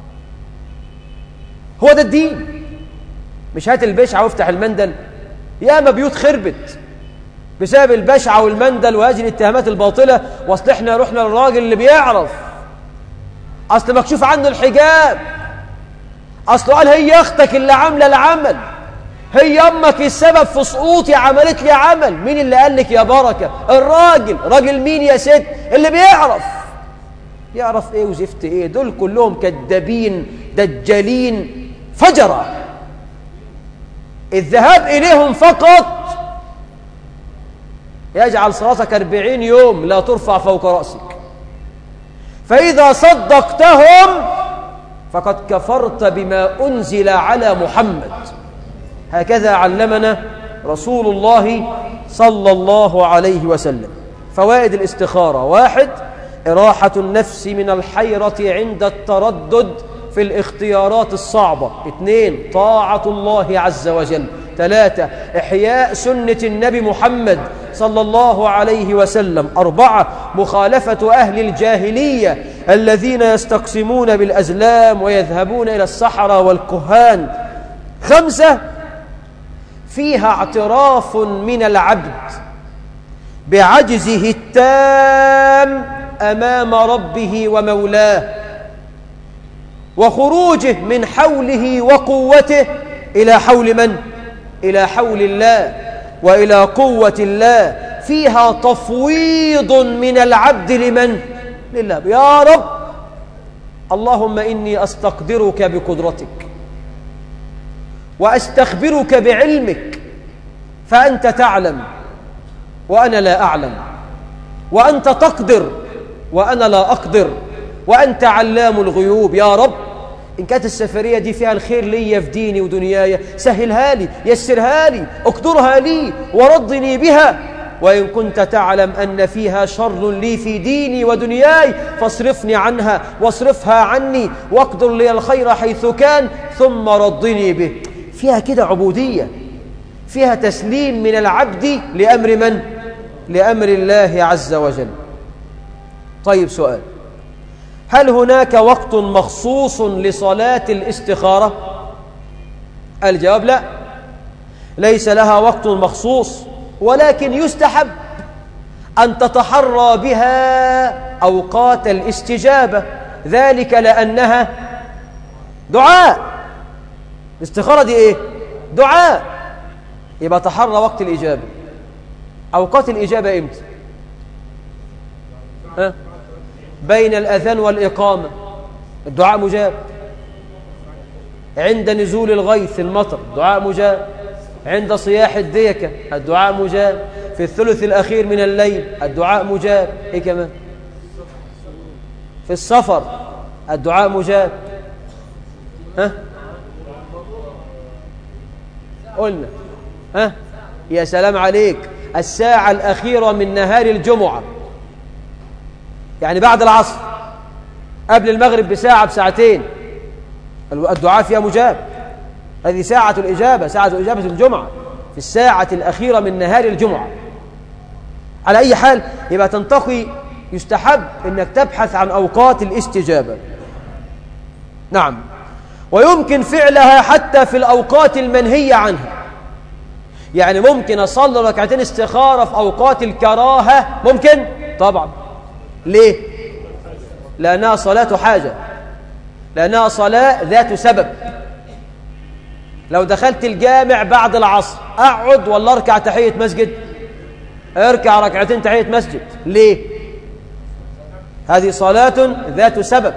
هو ده الدين مش هات البشعه وافتح المندل ياما بيوت خربت بسبب البشعه والمندل وهذه الاتهامات الباطله واصل احنا رحنا للراجل اللي بيعرف اصل مكشوف عنه الحجاب اصله قال هي اختك اللي عامله العمل هي امك السبب في سقوطي عملت لي عمل مين اللي قال لك يا بركه الراجل راجل مين يا ست اللي بيعرف يعرف ايه وزفت ايه دول كلهم كذابين دجالين فجرة الذهاب اليهم فقط يجعل صلاتك أربعين يوم لا ترفع فوق رأسك فإذا صدقتهم فقد كفرت بما أنزل على محمد هكذا علمنا رسول الله صلى الله عليه وسلم فوائد الاستخارة واحد إراحة النفس من الحيرة عند التردد في الاختيارات الصعبة اثنين طاعة الله عز وجل ثلاثة إحياء سنة النبي محمد صلى الله عليه وسلم أربعة مخالفة أهل الجاهلية الذين يستقسمون بالأزلام ويذهبون إلى الصحراء والكهان خمسة فيها اعتراف من العبد بعجزه التام أمام ربه ومولاه وخروجه من حوله وقوته إلى حول من؟ إلى حول الله وإلى قوة الله فيها تفويض من العبد لمن؟ لله يا رب اللهم إني أستقدرك بقدرتك وأستخبرك بعلمك فأنت تعلم وأنا لا أعلم وأنت تقدر وأنا لا أقدر وأنت علام الغيوب يا رب إن كانت السفرية دي فيها الخير لي في ديني ودنياي سهلها لي يسرها لي اقدرها لي ورضني بها وإن كنت تعلم أن فيها شر لي في ديني ودنياي فاصرفني عنها واصرفها عني واقدر لي الخير حيث كان ثم رضني به فيها كده عبودية فيها تسليم من العبد لأمر من؟ لأمر الله عز وجل طيب سؤال هل هناك وقت مخصوص لصلاة الاستخارة؟ الجواب لا ليس لها وقت مخصوص ولكن يستحب أن تتحرى بها أوقات الاستجابة ذلك لأنها دعاء الاستخارة دي إيه؟ دعاء يبقى تحرى وقت الإجابة أوقات الإجابة إمتى؟ ها؟ بين الأذان والإقامة الدعاء مجاب عند نزول الغيث المطر دعاء مجاب عند صياح الديكة الدعاء مجاب في الثلث الأخير من الليل الدعاء مجاب إيه كمان في السفر الدعاء مجاب ها قلنا ها يا سلام عليك الساعة الأخيرة من نهار الجمعة يعني بعد العصر قبل المغرب بساعة بساعتين الدعاء فيها مجاب هذه ساعة الإجابة ساعة إجابة الجمعة في الساعة الأخيرة من نهار الجمعة على أي حال يبقى تنتقي يستحب أنك تبحث عن أوقات الاستجابة نعم ويمكن فعلها حتى في الأوقات المنهية عنها يعني ممكن أصلي ركعتين استخارة في أوقات الكراهة ممكن طبعا ليه لأنها صلاة حاجة لأنها صلاة ذات سبب لو دخلت الجامع بعد العصر أقعد ولا أركع تحية مسجد اركع ركعتين تحية مسجد ليه هذه صلاة ذات سبب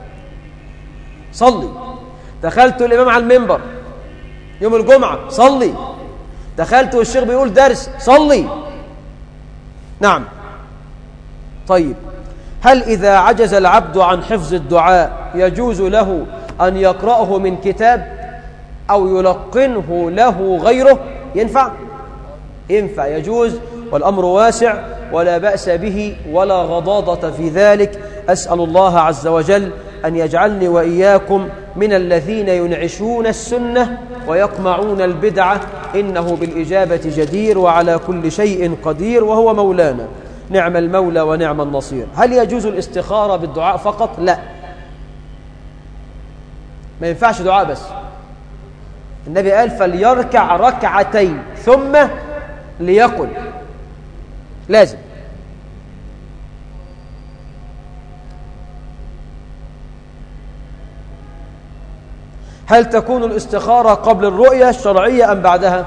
صلي دخلت الإمام على المنبر يوم الجمعة صلي دخلت والشيخ بيقول درس صلي نعم طيب هل إذا عجز العبد عن حفظ الدعاء يجوز له أن يقرأه من كتاب أو يلقنه له غيره ينفع ينفع يجوز والأمر واسع ولا بأس به ولا غضاضة في ذلك أسأل الله عز وجل أن يجعلني وإياكم من الذين ينعشون السنة ويقمعون البدعة إنه بالإجابة جدير وعلى كل شيء قدير وهو مولانا نعم المولى ونعم النصير هل يجوز الاستخارة بالدعاء فقط؟ لا ما ينفعش دعاء بس النبي قال فليركع ركعتين ثم ليقل لازم هل تكون الاستخارة قبل الرؤية الشرعية أم بعدها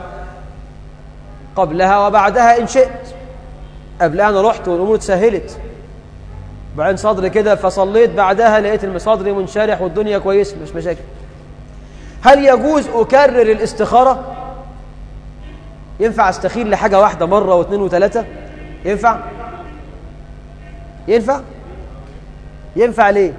قبلها وبعدها إن شئت قبلها أنا رحت والأمور تسهلت بعدين صدري كده فصليت بعدها لقيت صدري منشرح والدنيا كويسة مش مشاكل هل يجوز أكرر الاستخارة ينفع استخير لحاجة واحدة مرة واثنين وثلاثة ينفع ينفع ينفع ليه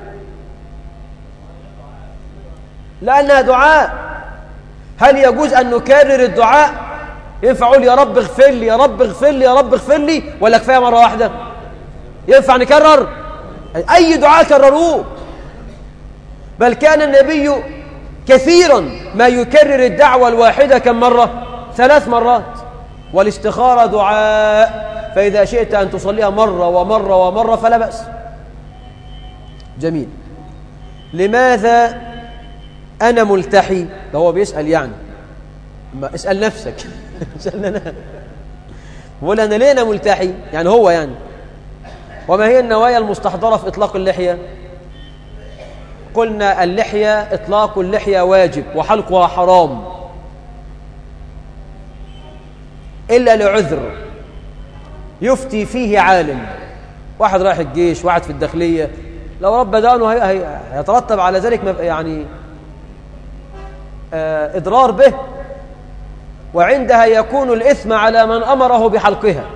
لأنها دعاء هل يجوز أن نكرر الدعاء ينفع أقول يا رب اغفر لي يا رب اغفر لي يا رب اغفر لي ولا كفاية مرة واحدة ينفع نكرر أي دعاء كرروه بل كان النبي كثيرا ما يكرر الدعوة الواحدة كم مرة ثلاث مرات والاستخارة دعاء فإذا شئت أن تصليها مرة ومرة ومرة فلا بأس جميل لماذا أنا ملتحي ده هو بيسأل يعني ما اسأل نفسك اسألنا أنا بقول أنا ليه أنا ملتحي يعني هو يعني وما هي النوايا المستحضرة في إطلاق اللحية قلنا اللحية إطلاق اللحية واجب وحلقها حرام إلا لعذر يفتي فيه عالم واحد رايح الجيش واحد في الداخلية لو رب دانه هي- هي- هيترتب على ذلك مب- يعني آه، إضرار به وعندها يكون الإثم على من أمره بحلقها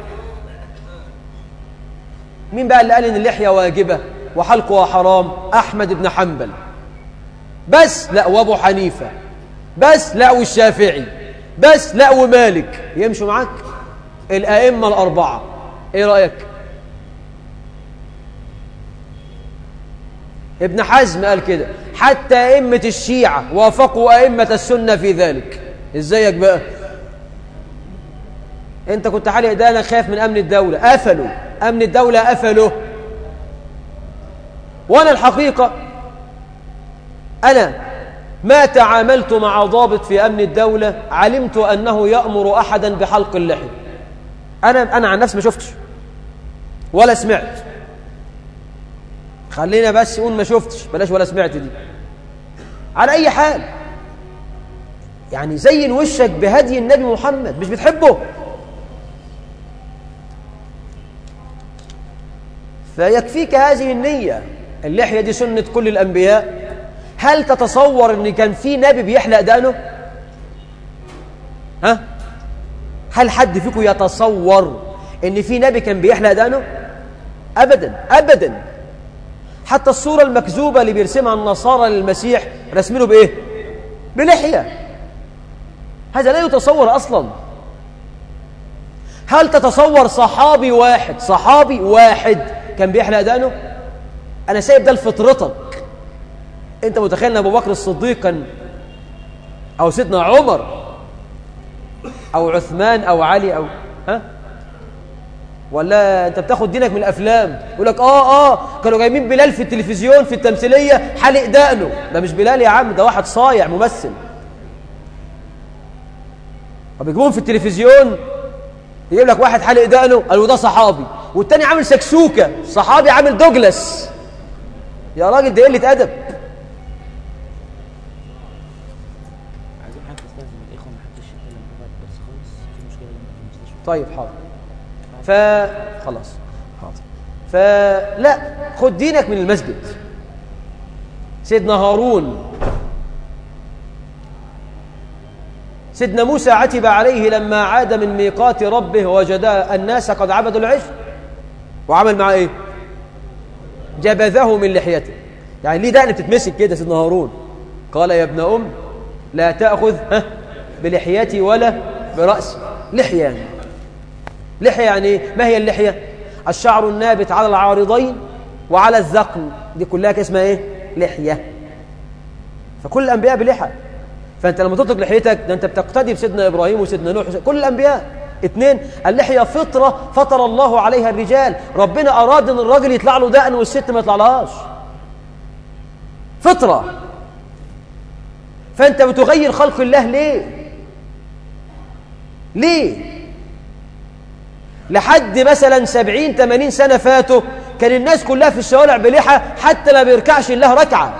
مين بقى اللي قال إن اللحية واجبة وحلقها حرام أحمد بن حنبل بس لا وأبو حنيفة بس لا والشافعي بس لا ومالك يمشوا معاك الأئمة الأربعة إيه رأيك ابن حزم قال كده حتى أئمة الشيعة وافقوا أئمة السنة في ذلك إزيك بقى أنت كنت حالي إيدانك خايف من أمن الدولة قفلوا أمن الدولة قفلوا وأنا الحقيقة أنا ما تعاملت مع ضابط في أمن الدولة علمت أنه يأمر أحدا بحلق اللحية أنا أنا عن نفسي ما شفتش ولا سمعت خلينا بس نقول ما شفتش بلاش ولا سمعت دي على أي حال يعني زين وشك بهدي النبي محمد مش بتحبه فيكفيك هذه النية اللحية دي سنة كل الأنبياء هل تتصور ان كان في نبي بيحلق دقنه ها هل حد فيكم يتصور ان في نبي كان بيحلق دقنه ابدا ابدا حتى الصورة المكذوبة اللي بيرسمها النصارى للمسيح رسمينه بايه بلحية هذا لا يتصور اصلا هل تتصور صحابي واحد صحابي واحد كان بيحلق دقنه انا سايب ده لفطرتك انت متخيل ان ابو بكر الصديق كان او سيدنا عمر او عثمان او علي او ها ولا انت بتاخد دينك من الافلام يقول لك اه اه كانوا جايبين بلال في التلفزيون في التمثيليه حلق دقنه ده مش بلال يا عم ده واحد صايع ممثل فبيجيبوهم في التلفزيون يجيب لك واحد حلق دقنه قالوا ده صحابي والتاني عامل سكسوكه صحابي عامل دوجلاس يا راجل ده قله ادب عايزين حد يستاذن الاخوه ما حدش يتكلم بعد بس خالص في مشكله جنبك في المستشفى طيب حاضر ف خلاص حاضر فلا خد دينك من المسجد سيدنا هارون سيدنا موسى عتب عليه لما عاد من ميقات ربه وجد الناس قد عبدوا العجل وعمل معاه ايه جبذه من لحيته يعني ليه دقن بتتمسك كده سيدنا هارون قال يا ابن ام لا تاخذ ها بلحيتي ولا براسي لحيه يعني لحيه يعني ايه ما هي اللحيه الشعر النابت على العارضين وعلى الذقن دي كلها كده اسمها ايه لحيه فكل الانبياء بلحى فانت لما تطلق لحيتك ده انت بتقتدي بسيدنا ابراهيم وسيدنا نوح وسيدنا كل الانبياء اثنين اللحيه فطره فطر الله عليها الرجال ربنا اراد ان الراجل يطلع له دقن والست ما يطلعلهاش فطره فانت بتغير خلق الله ليه ليه لحد مثلا سبعين تمانين سنة فاتوا كان الناس كلها في الشوارع بلحى حتى لا بيركعش الله ركعة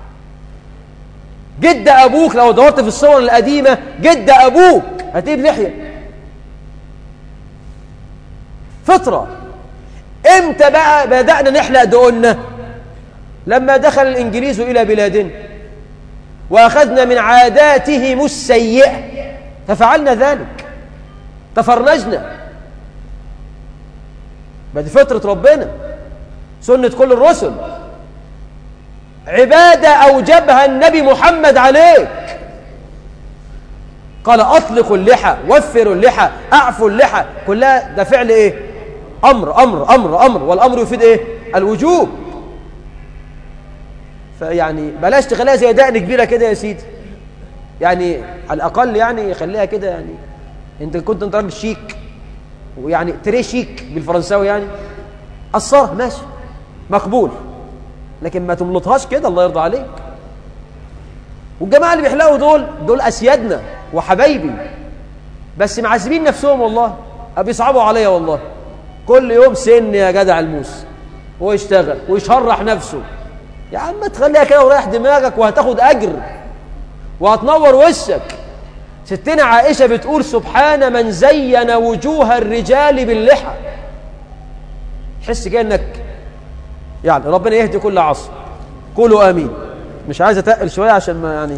جد أبوك لو دورت في الصور القديمة جد أبوك هتجيب لحية فطرة امتى بقى بدأنا نحلق دقنا لما دخل الإنجليز إلى بلادنا وأخذنا من عاداتهم السيئة ففعلنا ذلك تفرنجنا ما دي فطرة ربنا سنة كل الرسل عبادة أوجبها النبي محمد عليك قال أطلقوا اللحى وفروا اللحى أعفوا اللحى كلها ده فعل إيه أمر أمر أمر أمر والأمر يفيد إيه الوجوب فيعني بلاش تخليها زي دقن كبيرة كده يا سيدي يعني على الأقل يعني يخليها كده يعني أنت كنت أنت راجل شيك ويعني تري شيك بالفرنساوي يعني قصرها ماشي مقبول لكن ما تملطهاش كده الله يرضى عليك والجماعة اللي بيحلقوا دول دول أسيادنا وحبايبي بس معذبين نفسهم والله بيصعبوا عليا والله كل يوم سن يا جدع الموس ويشتغل ويشرح نفسه يا عم تخليها كده وريح دماغك وهتاخد أجر وهتنور وشك ستنا عائشة بتقول سبحان من زين وجوه الرجال باللحى تحس كده انك يعني ربنا يهدي كل عصر قولوا امين مش عايز اتقل شويه عشان ما يعني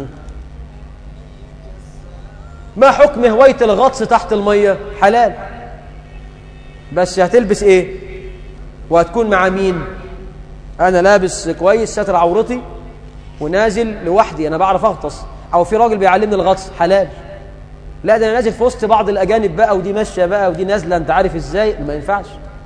ما حكم هوايه الغطس تحت الميه حلال بس هتلبس ايه وهتكون مع مين انا لابس كويس ساتر عورتي ونازل لوحدي انا بعرف اغطس او في راجل بيعلمني الغطس حلال لا ده انا نازل في وسط بعض الاجانب بقى ودي ماشيه بقى ودي نازله انت عارف ازاي ما ينفعش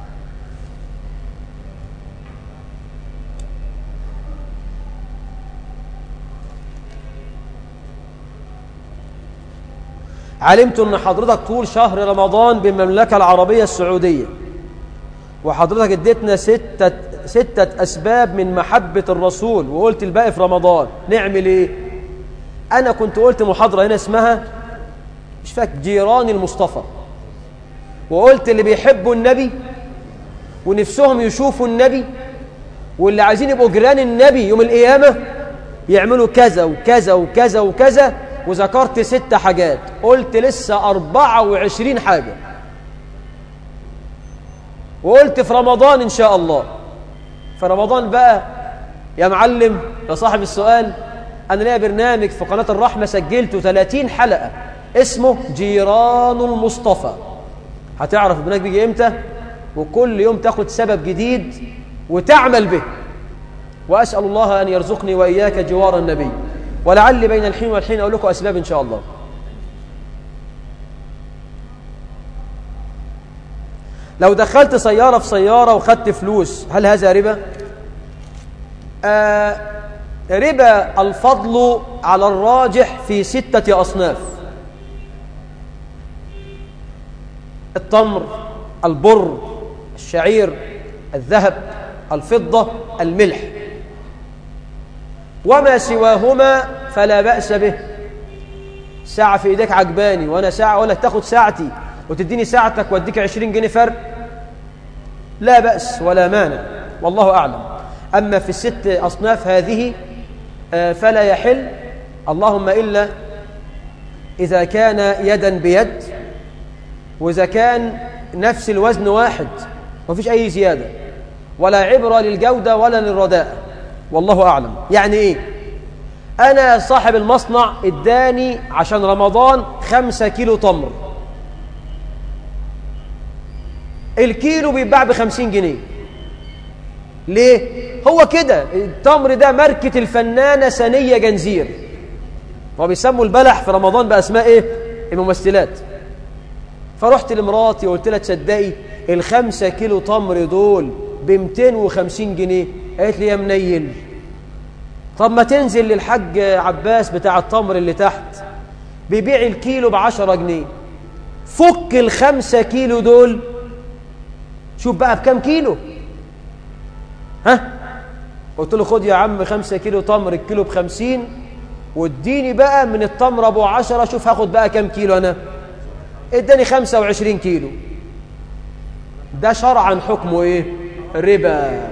علمت ان حضرتك طول شهر رمضان بالمملكة العربية السعودية وحضرتك اديتنا ستة, ستة أسباب من محبة الرسول وقلت الباقي في رمضان نعمل ايه أنا كنت قلت محاضرة هنا اسمها مش فاكر جيران المصطفى وقلت اللي بيحبوا النبي ونفسهم يشوفوا النبي واللي عايزين يبقوا جيران النبي يوم القيامة يعملوا كذا وكذا وكذا وكذا وذكرت ست حاجات قلت لسه أربعة وعشرين حاجة وقلت في رمضان إن شاء الله في رمضان بقى يا معلم يا صاحب السؤال أنا ليا برنامج في قناة الرحمة سجلته 30 حلقة اسمه جيران المصطفى هتعرف البرنامج بيجي امتى وكل يوم تاخد سبب جديد وتعمل به وأسأل الله أن يرزقني وإياك جوار النبي ولعل بين الحين والحين أقول لكم أسباب إن شاء الله لو دخلت سيارة في سيارة وخدت فلوس هل هذا ربا؟ آه ربا الفضل على الراجح في ستة أصناف التمر البر الشعير الذهب الفضة الملح وما سواهما فلا بأس به ساعة في إيديك عجباني وأنا ساعة ولا تاخد ساعتي وتديني ساعتك واديك عشرين جنيه فرق لا بأس ولا مانع والله أعلم أما في الست أصناف هذه فلا يحل اللهم إلا إذا كان يدا بيد وإذا كان نفس الوزن واحد ومفيش أي زيادة ولا عبرة للجودة ولا للرداء والله أعلم يعني إيه أنا صاحب المصنع اداني عشان رمضان خمسة كيلو تمر الكيلو بيتباع بخمسين جنيه ليه هو كده التمر ده ماركة الفنانة سنية جنزير هو بيسموا البلح في رمضان بأسماء ايه الممثلات فرحت لمراتي وقلت لها تصدقي الخمسة كيلو تمر دول ب 250 جنيه قالت لي يا منيل طب ما تنزل للحاج عباس بتاع التمر اللي تحت بيبيع الكيلو ب 10 جنيه فك الخمسة كيلو دول شوف بقى بكام كيلو ها قلت له خد يا عم خمسة كيلو تمر الكيلو بخمسين واديني بقى من التمر ابو عشرة شوف هاخد بقى كام كيلو انا اداني خمسة وعشرين كيلو ده شرعا حكمه ايه ربا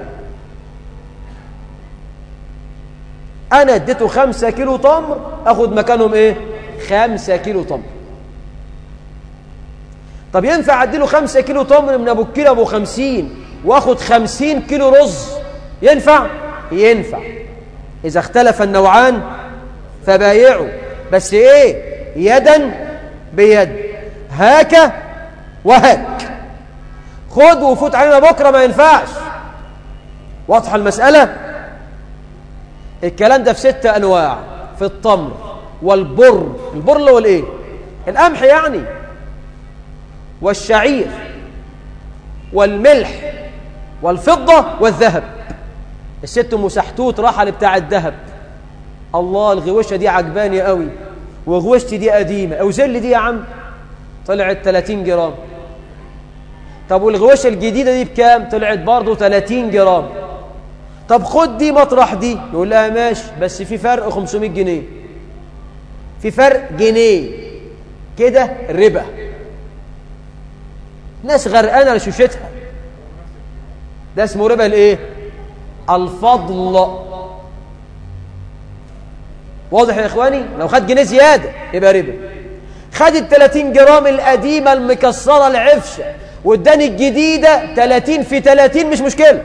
انا اديته خمسة كيلو تمر اخد مكانهم ايه خمسة كيلو تمر طب ينفع اديله خمسة كيلو تمر من ابو الكيلو ابو خمسين واخد خمسين كيلو رز ينفع ينفع اذا اختلف النوعان فبايعوا بس ايه يدا بيد هاك وهاك خد وفوت علينا بكره ما ينفعش واضحه المساله الكلام ده في ستة انواع في التمر والبر البر اللي هو الايه القمح يعني والشعير والملح والفضة والذهب الست ام سحتوت راح بتاع الذهب الله الغوشه دي عجباني قوي وغوشتي دي قديمه اوزل دي يا عم طلعت 30 جرام طب والغوشه الجديده دي بكام طلعت برضه 30 جرام طب خد دي مطرح دي يقول لها ماشي بس في فرق 500 جنيه في فرق جنيه كده ربا ناس غرقانه لشوشتها ده اسمه ربا الايه الفضل واضح يا اخواني لو خد جنيه زياده يبقى ربا خد ال 30 جرام القديمه المكسره العفشه واداني الجديده 30 في 30 مش مشكله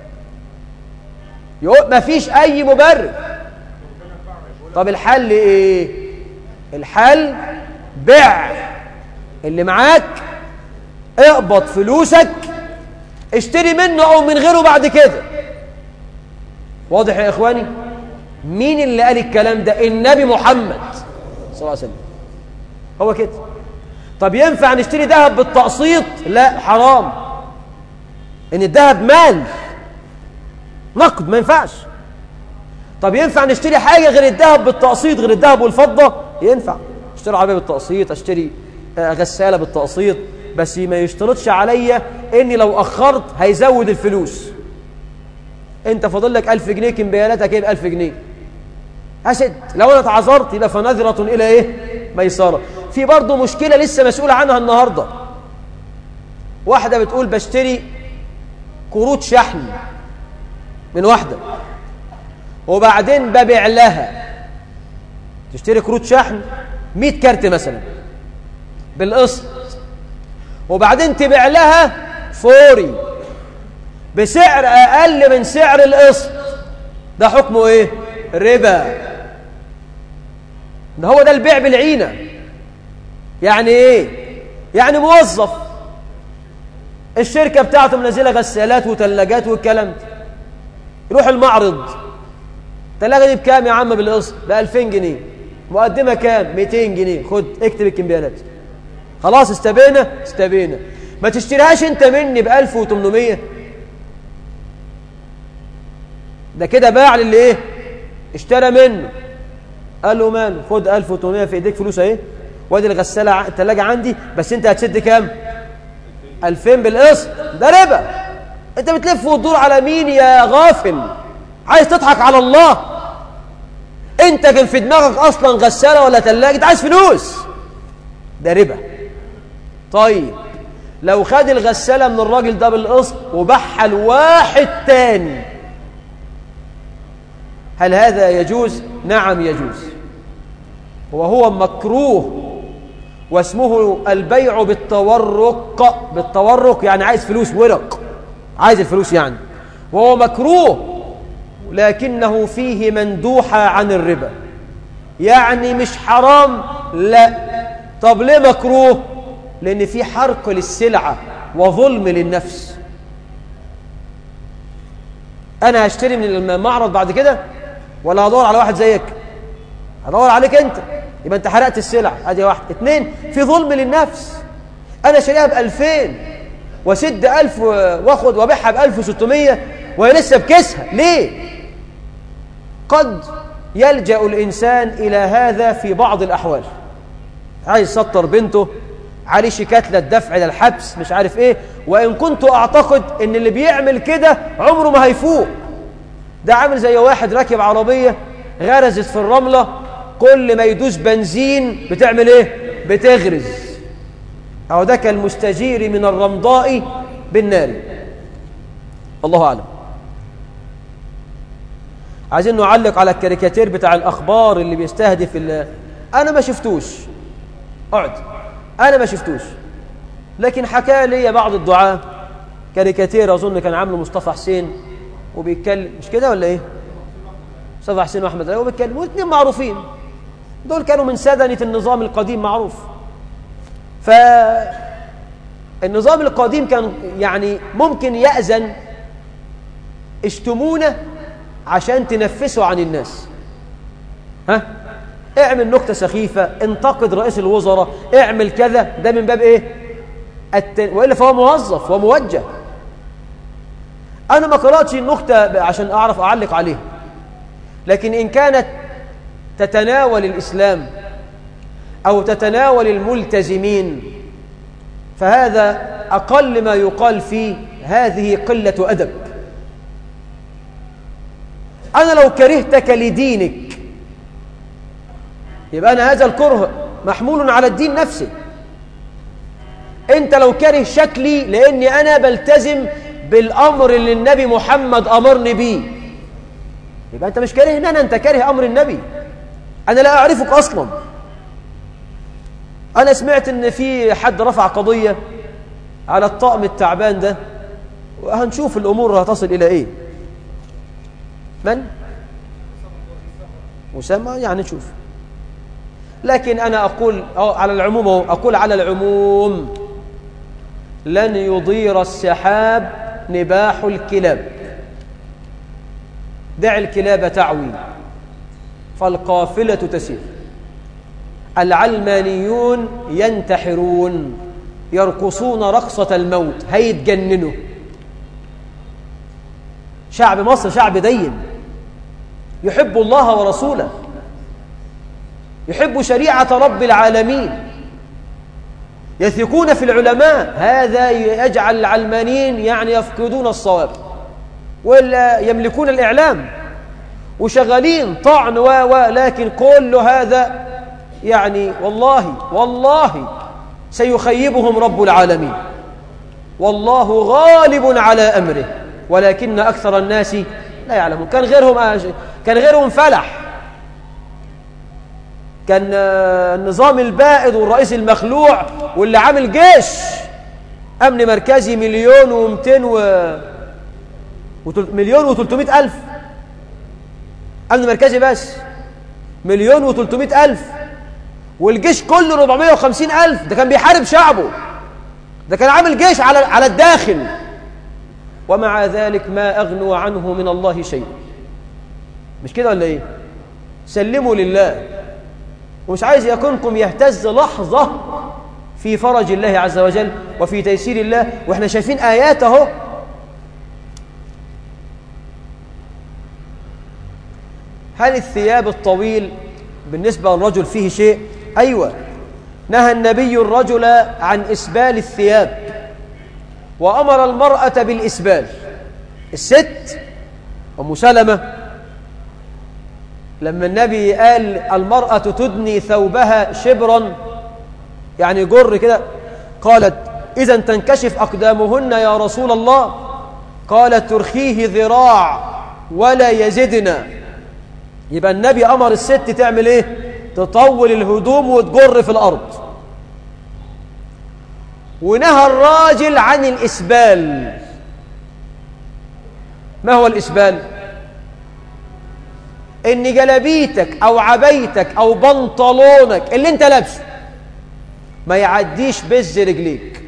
يقول مفيش اي مبرر طب الحل ايه الحل بيع اللي معاك اقبض فلوسك اشتري منه او من غيره بعد كده واضح يا اخواني مين اللي قال الكلام ده النبي محمد صلى الله عليه وسلم هو كده طب ينفع نشتري ذهب بالتقسيط لا حرام ان الذهب مال نقد ما ينفعش طب ينفع نشتري حاجة غير الذهب بالتقسيط غير الذهب والفضة ينفع اشتري عربية بالتقسيط اشتري آه، غسالة بالتقسيط بس ما يشترطش عليا اني لو اخرت هيزود الفلوس انت فاضل لك 1000 جنيه كمبيالاتك يبقى 1000 جنيه أسد لو انا اتعذرت يبقى فنذرة الى ايه ميسرة في برضه مشكلة لسه مسؤول عنها النهاردة واحدة بتقول بشتري كروت شحن من واحدة وبعدين ببيع لها تشتري كروت شحن 100 كارت مثلا بالقسط وبعدين تبيع لها فوري بسعر اقل من سعر القسط ده حكمه ايه ربا ده هو ده البيع بالعينه يعني ايه يعني موظف الشركه بتاعته منزله غسالات وثلاجات والكلام ده يروح المعرض الثلاجه دي بكام يا عم بالقسط ب 2000 جنيه مقدمه كام 200 جنيه خد اكتب الكمبيالات خلاص استبينا استبينا ما تشتريهاش انت مني ب 1800 ده كده باع للي ايه اشترى منه قال له ماله خد 1800 في ايديك فلوس اهي وادي الغساله ع- الثلاجه عندي بس انت هتسد كام 2000 بالقسط ده ربا انت بتلف وتدور على مين يا غافل عايز تضحك على الله انت كان في دماغك اصلا غساله ولا ثلاجه انت عايز فلوس ده ربا طيب لو خد الغساله من الراجل ده بالقسط وباعها لواحد تاني هل هذا يجوز نعم يجوز وهو مكروه واسمه البيع بالتورق بالتورق يعني عايز فلوس ورق عايز الفلوس يعني وهو مكروه لكنه فيه مندوحة عن الربا يعني مش حرام لا طب ليه مكروه لأن في حرق للسلعة وظلم للنفس أنا هشتري من المعرض بعد كده ولا هدور على واحد زيك هدور عليك أنت يبقى أنت حرقت السلع أدي واحد اتنين في ظلم للنفس أنا شاريها بألفين وسد ألف واخد وابيعها بألف وستمية وهي لسه بكسها ليه قد يلجأ الإنسان إلى هذا في بعض الأحوال عايز يسطر بنته عليه شيكات للدفع للحبس مش عارف ايه وإن كنت أعتقد إن اللي بيعمل كده عمره ما هيفوق ده عامل زي واحد راكب عربية غرزت في الرملة كل ما يدوس بنزين بتعمل ايه بتغرز أو ده كالمستجير من الرمضاء بالنار الله أعلم عايزين نعلق على الكاريكاتير بتاع الأخبار اللي بيستهدف ال- أنا ما شفتوش اقعد أنا ما شفتوش لكن حكى لي بعض الدعاة كاريكاتير أظن كان عامله مصطفى حسين وبيتكلم مش كده ولا إيه مصطفى حسين وأحمد علي وبيتكلم واثنين معروفين دول كانوا من سدنة النظام القديم معروف فالنظام القديم كان يعني ممكن يأذن اشتمونا عشان تنفسوا عن الناس ها اعمل نكتة سخيفة انتقد رئيس الوزراء اعمل كذا ده من باب ايه التن... وإلا فهو موظف وموجه أنا ما قرأتش النكتة عشان أعرف أعلق عليها لكن إن كانت تتناول الإسلام أو تتناول الملتزمين فهذا أقل ما يقال فيه هذه قلة أدب أنا لو كرهتك لدينك يبقى أنا هذا الكره محمول على الدين نفسه أنت لو كره شكلي لأني أنا بلتزم بالأمر اللي النبي محمد أمرني بيه يبقى أنت مش كاره إن أنا أنت كاره أمر النبي أنا لا أعرفك أصلا أنا سمعت إن في حد رفع قضية على الطقم التعبان ده وهنشوف الأمور هتصل إلى إيه من؟ أسامة يعني نشوف لكن أنا أقول على العموم أقول على العموم لن يضير السحاب نباح الكلاب دع الكلاب تعوي فالقافلة تسير العلمانيون ينتحرون يرقصون رقصة الموت هيتجننوا شعب مصر شعب دين يحب الله ورسوله يحب شريعة رب العالمين يثقون في العلماء هذا يجعل العلمانيين يعني يفقدون الصواب ولا يملكون الإعلام وشغالين طعن و و لكن كل هذا يعني والله والله سيخيبهم رب العالمين والله غالب على أمره ولكن أكثر الناس لا يعلمون كان غيرهم كان غيرهم فلح كان النظام البائد والرئيس المخلوع واللي عامل جيش أمن مركزي مليون ومتين و... مليون وتلتمائة ألف أمن مركزي بس مليون وتلتمائة ألف والجيش كله 450 ألف ده كان بيحارب شعبه ده كان عامل جيش على على الداخل ومع ذلك ما أغنوا عنه من الله شيء مش كده ولا إيه سلموا لله ومش عايز يكونكم يهتز لحظة في فرج الله عز وجل وفي تيسير الله وإحنا شايفين آيات اهو هل الثياب الطويل بالنسبة للرجل فيه شيء أيوة نهى النبي الرجل عن إسبال الثياب وأمر المرأة بالإسبال الست أم سلمة لما النبي قال المرأة تدني ثوبها شبرا يعني جر كده قالت إذا تنكشف أقدامهن يا رسول الله قالت ترخيه ذراع ولا يزدنا يبقى النبي أمر الست تعمل إيه تطول الهدوم وتجر في الأرض ونهى الراجل عن الإسبال ما هو الإسبال إن جلبيتك أو عبيتك أو بنطلونك اللي أنت لابسه ما يعديش بز رجليك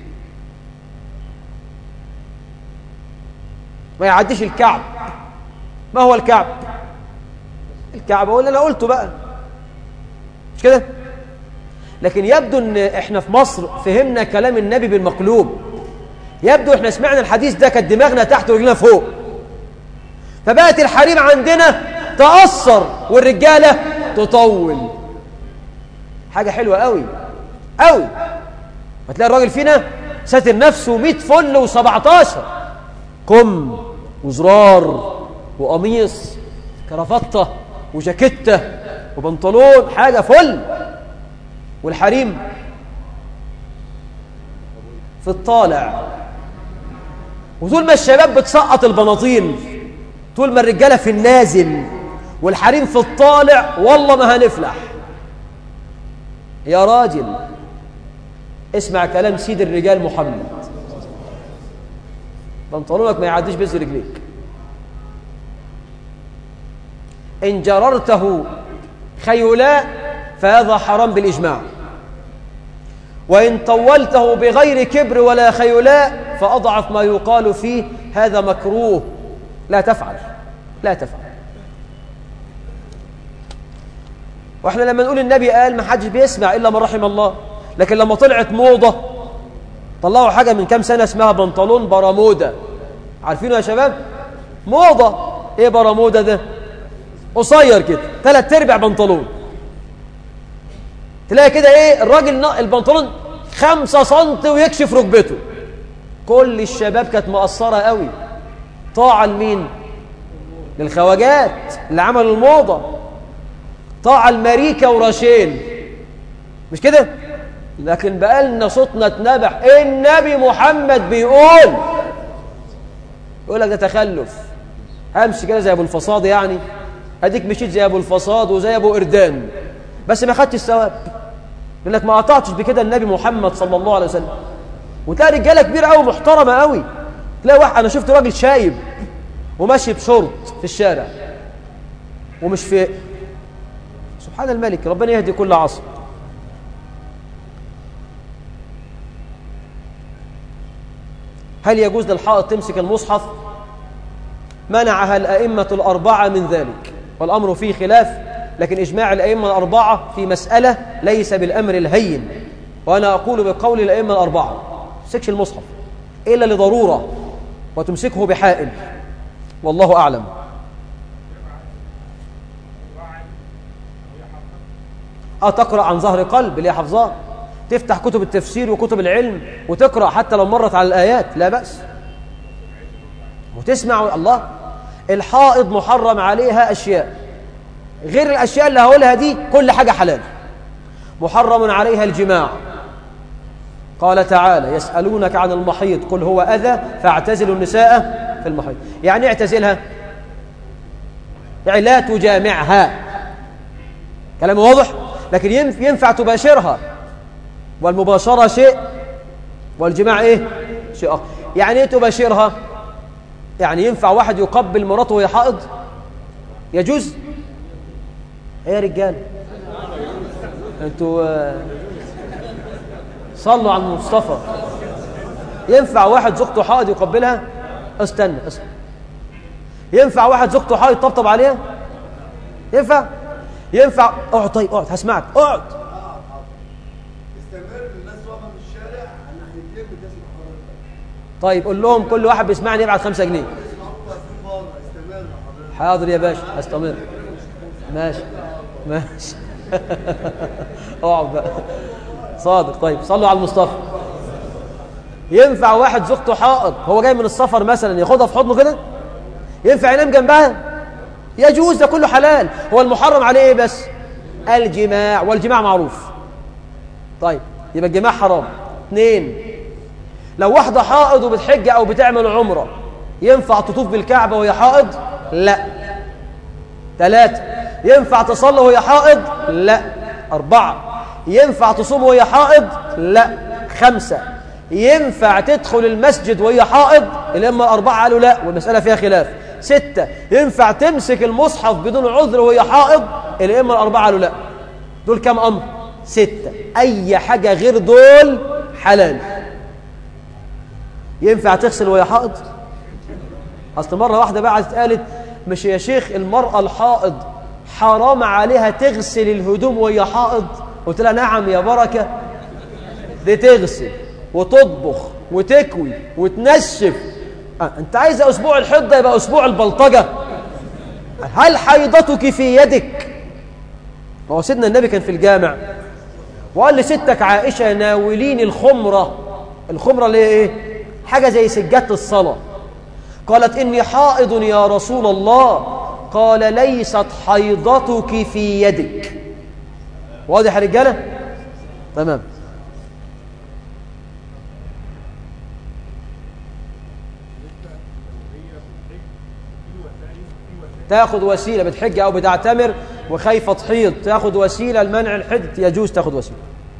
ما يعديش الكعب ما هو الكعب الكعب هو اللي أنا قلته بقى مش كده لكن يبدو ان احنا في مصر فهمنا كلام النبي بالمقلوب يبدو احنا سمعنا الحديث ده كانت دماغنا تحت ورجلنا فوق فبقت الحريم عندنا تأثر والرجالة تطول حاجة حلوة قوي قوي هتلاقي الراجل فينا ساتر نفسه 100 فل و17 كم وزرار وقميص كرافتة وجاكيتة وبنطلون حاجة فل والحريم في الطالع وطول ما الشباب بتسقط البناطيل طول ما الرجالة في النازل والحريم في الطالع والله ما هنفلح يا راجل اسمع كلام سيد الرجال محمد بنطلونك ما يعديش بز رجليك إن جررته خيلاء فهذا حرام بالإجماع وإن طولته بغير كبر ولا خيلاء فأضعف ما يقال فيه هذا مكروه لا تفعل لا تفعل واحنا لما نقول النبي قال ما حدش بيسمع إلا من رحم الله لكن لما طلعت موضة طلعوا حاجة من كام سنة اسمها بنطلون برمودا عارفينه يا شباب موضة ايه برمودا ده قصير كده ثلاث ارباع بنطلون تلاقي كده ايه الراجل نا- البنطلون خمسة سنت ويكشف ركبته كل الشباب كانت مقصرة قوي طاعة لمين للخواجات اللي عملوا الموضة طاعة الماريكا وراشيل مش كده لكن بقالنا صوتنا اتنبح النبي محمد بيقول يقول لك ده تخلف امشي كده زي ابو الفصاد يعني اديك مشيت زي ابو الفصاد وزي ابو اردان بس ما خدتش الثواب لانك ما قطعتش بكده النبي محمد صلى الله عليه وسلم وتلاقي رجاله كبيره قوي محترمه قوي تلاقي واحد انا شفت راجل شايب وماشي بشورت في الشارع ومش في سبحان الملك ربنا يهدي كل عصر هل يجوز للحائط تمسك المصحف منعها الأئمة الأربعة من ذلك والأمر فيه خلاف لكن إجماع الأئمة الأربعة في مسألة ليس بالأمر الهين وأنا أقول بقول الأئمة الأربعة تمسكش المصحف إلا لضرورة وتمسكه بحائل والله أعلم اه تقرأ عن ظهر قلب اللي هي حفظاه تفتح كتب التفسير وكتب العلم وتقرأ حتى لو مرت على الآيات لا بأس وتسمع الله الحائض محرم عليها أشياء غير الأشياء اللي هقولها دي كل حاجة حلال محرم عليها الجماع قال تعالى يسألونك عن المحيض قل هو أذى فاعتزلوا النساء في المحيض يعني اعتزلها يعني لا تجامعها كلام واضح لكن ينف- ينفع تباشرها والمباشرة شيء والجماع ايه شيء آخر يعني ايه تباشرها يعني ينفع واحد يقبل مراته وهي حائض يجوز ايه يا رجال انتوا آه، صلوا على المصطفى ينفع واحد زوجته حائض يقبلها استنى استنى ينفع واحد زوجته حائض يطبطب عليها ينفع ينفع اقعد طيب اقعد هسمعك اقعد طيب قول لهم كل واحد بيسمعني يبعت خمسة جنيه حاضر يا باشا هستمر ماشي ماشي اقعد بقى صادق طيب صلوا على المصطفى ينفع واحد زوجته حائض هو جاي من السفر مثلا ياخدها في حضنه كده ينفع ينام جنبها يجوز ده كله حلال هو المحرم عليه ايه بس الجماع والجماع معروف طيب يبقى الجماع حرام اثنين لو واحدة حائض وبتحج أو بتعمل عمرة ينفع تطوف بالكعبة وهي حائض؟ لا ثلاثة ينفع تصلي وهي حائض؟ لا أربعة ينفع تصوم وهي حائض؟ لا خمسة ينفع تدخل المسجد وهي حائض؟ الأئمة الأربعة قالوا لا والمسألة فيها خلاف ستة ينفع تمسك المصحف بدون عذر وهي حائض؟ الأئمة الأربعة قالوا لا دول كم أمر؟ ستة أي حاجة غير دول حلال ينفع تغسل وهي حائض اصل مره واحده بقى قالت مش يا شيخ المراه الحائض حرام عليها تغسل الهدوم وهي حائض قلت لها نعم يا بركه دي تغسل وتطبخ وتكوي وتنشف آه. انت عايزه اسبوع الحضه يبقى اسبوع البلطجه هل حيضتك في يدك ما هو سيدنا النبي كان في الجامع وقال لستك عائشه ناوليني الخمره الخمره اللي هي ايه حاجة زي سجادة الصلاة قالت إني حائض يا رسول الله قال ليست حيضتك في يدك واضح يا رجالة تمام تاخد وسيلة بتحج أو بتعتمر وخايفة تحيض تاخد وسيلة لمنع الحد يجوز تاخد وسيلة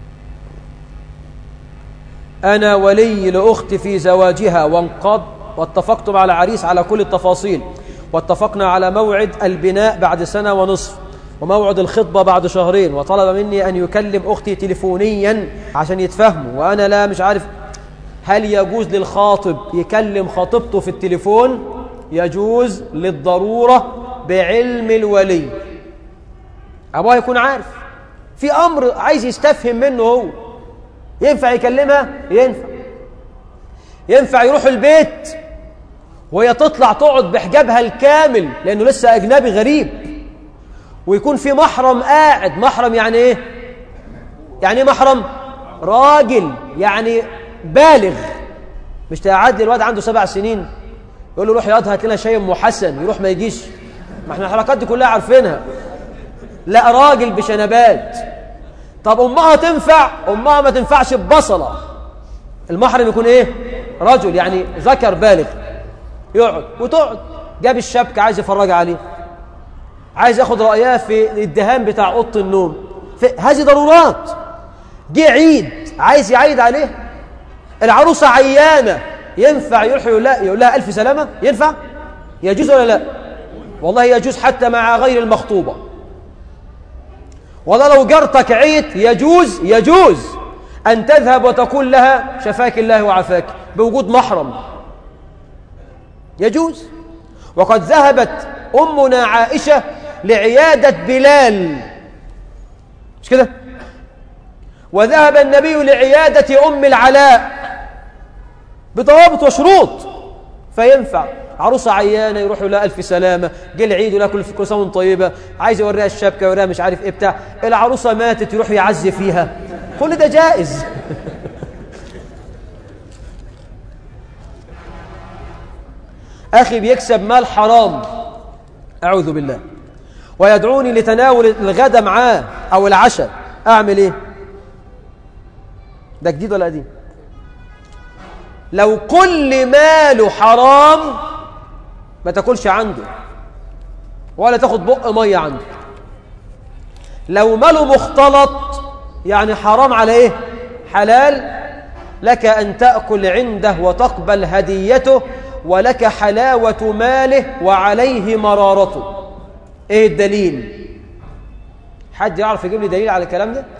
أنا ولي لأختي في زواجها وانقض واتفقت مع العريس على كل التفاصيل واتفقنا على موعد البناء بعد سنة ونصف وموعد الخطبة بعد شهرين وطلب مني أن يكلم أختي تليفونيا عشان يتفهموا وأنا لا مش عارف هل يجوز للخاطب يكلم خاطبته في التليفون يجوز للضرورة بعلم الولي أبوها يكون عارف في أمر عايز يستفهم منه هو ينفع يكلمها ينفع ينفع يروح البيت وهي تطلع تقعد بحجابها الكامل لأنه لسه أجنبي غريب ويكون في محرم قاعد محرم يعني إيه يعني إيه محرم راجل يعني بالغ مش تقعد لي الواد عنده سبع سنين يقول له روح يا واد هات لنا شاي ام حسن يروح ما يجيش ما احنا الحركات دي كلها عارفينها لا راجل بشنبات طب امها تنفع امها ما تنفعش ببصله المحرم يكون ايه رجل يعني ذكر بالغ يقعد وتقعد جاب الشبكه عايز يفرج عليه عايز ياخد رايها في الدهان بتاع اوضه النوم في هذه ضرورات جه عيد عايز يعيد عليه العروسه عيانه ينفع يروح يقول لا يقول لها الف سلامه ينفع يجوز ولا لا والله يجوز حتى مع غير المخطوبه والله لو جارتك عيت يجوز يجوز أن تذهب وتقول لها شفاك الله وعافاك بوجود محرم يجوز وقد ذهبت أمنا عائشة لعيادة بلال مش كده وذهب النبي لعيادة أم العلاء بضوابط وشروط فينفع عروسة عيانة يروحوا لها ألف سلامة جه العيد ولا كل كل سنة وانت طيبة عايز يوريها الشبكة يوريها مش عارف ايه بتاع العروسة ماتت يروح يعزي فيها كل ده جائز أخي بيكسب مال حرام أعوذ بالله ويدعوني لتناول الغدا معاه أو العشاء أعمل إيه ده جديد ولا قديم لو كل ماله حرام ما تاكلش عنده ولا تاخد بق ميه عنده لو ماله مختلط يعني حرام على ايه حلال لك ان تاكل عنده وتقبل هديته ولك حلاوه ماله وعليه مرارته ايه الدليل حد يعرف يجيب لي دليل على الكلام ده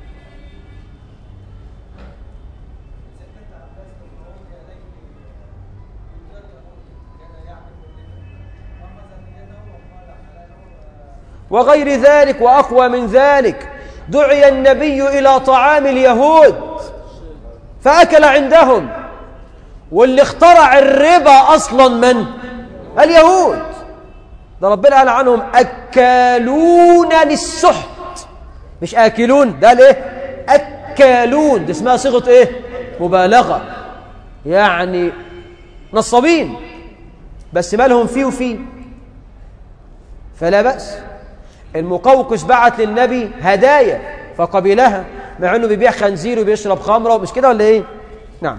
وغير ذلك وأقوى من ذلك دعي النبي إلى طعام اليهود فأكل عندهم واللي اخترع الربا أصلا من؟ اليهود ده ربنا قال عنهم أكالون للسحت مش آكلون ده ليه؟ أكالون دي اسمها صيغة إيه؟ مبالغة يعني نصابين بس مالهم فيه وفيه فلا بأس المقوقس بعت للنبي هدايا فقبلها مع انه بيبيع خنزير وبيشرب خمره ومش كده ولا ايه نعم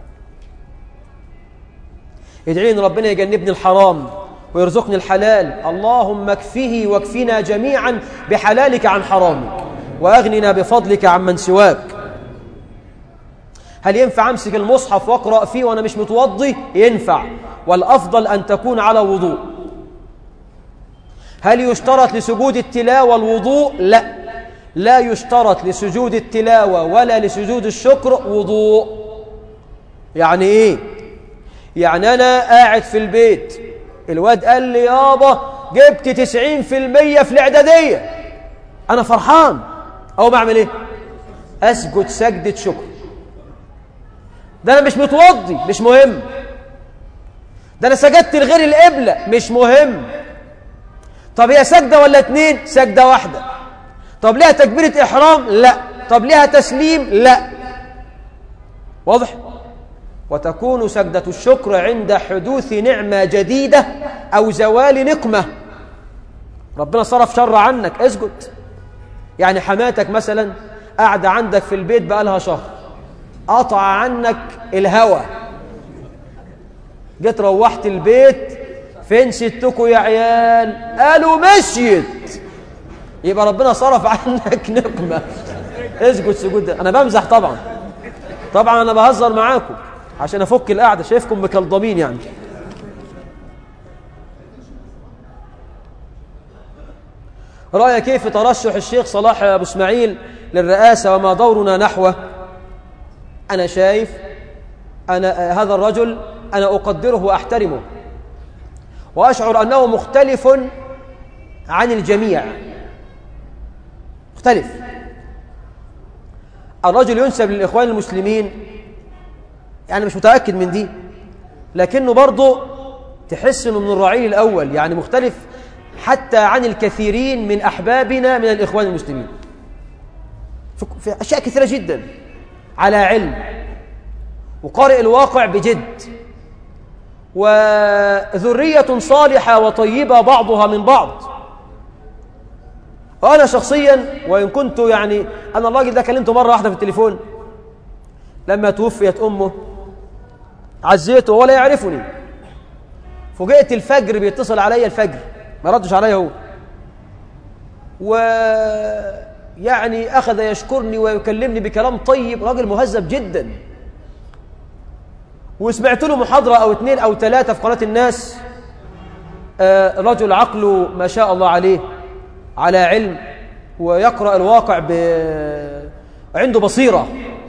ادعي ان ربنا يجنبني الحرام ويرزقني الحلال اللهم اكفه واكفنا جميعا بحلالك عن حرامك واغننا بفضلك عمن سواك هل ينفع امسك المصحف واقرا فيه وانا مش متوضي ينفع والافضل ان تكون على وضوء هل يشترط لسجود التلاوة الوضوء؟ لا لا يشترط لسجود التلاوة ولا لسجود الشكر وضوء يعني ايه؟ يعني انا قاعد في البيت الواد قال لي يابا جبت تسعين في المية في الاعدادية انا فرحان او بعمل ايه؟ اسجد سجدة شكر ده انا مش متوضي مش مهم ده انا سجدت لغير القبلة مش مهم طب هي سجدة ولا اتنين سجدة واحدة طب ليها تكبيرة إحرام لا طب ليها تسليم لا واضح وتكون سجدة الشكر عند حدوث نعمة جديدة أو زوال نقمة ربنا صرف شر عنك اسجد يعني حماتك مثلا قاعدة عندك في البيت بقالها شهر قطع عنك الهوى جيت روحت البيت فين ستكوا يا عيال قالوا مشيت يبقى ربنا صرف عنك نقمة اسجد سجود انا بمزح طبعا طبعا انا بهزر معاكم عشان افك القعده شايفكم مكلضمين يعني رأي كيف ترشح الشيخ صلاح أبو اسماعيل للرئاسة وما دورنا نحوه أنا شايف أنا هذا الرجل أنا أقدره وأحترمه وأشعر أنه مختلف عن الجميع مختلف الرجل ينسب للإخوان المسلمين يعني مش متأكد من دي لكنه برضه تحس انه من الرعيل الاول يعني مختلف حتى عن الكثيرين من احبابنا من الاخوان المسلمين في- في اشياء كثيره جدا على علم وقارئ الواقع بجد وذريه صالحه وطيبه بعضها من بعض وانا شخصيا وان كنت يعني انا الراجل ده كلمته مره واحده في التليفون لما توفيت امه عزيته ولا يعرفني فوجئت الفجر بيتصل عليا الفجر ما ردش عليا هو ويعني اخذ يشكرني ويكلمني بكلام طيب راجل مهذب جدا وسمعت له محاضره او اثنين او ثلاثه في قناه الناس آه، رجل عقله ما شاء الله عليه على علم ويقرا الواقع ب عنده بصيره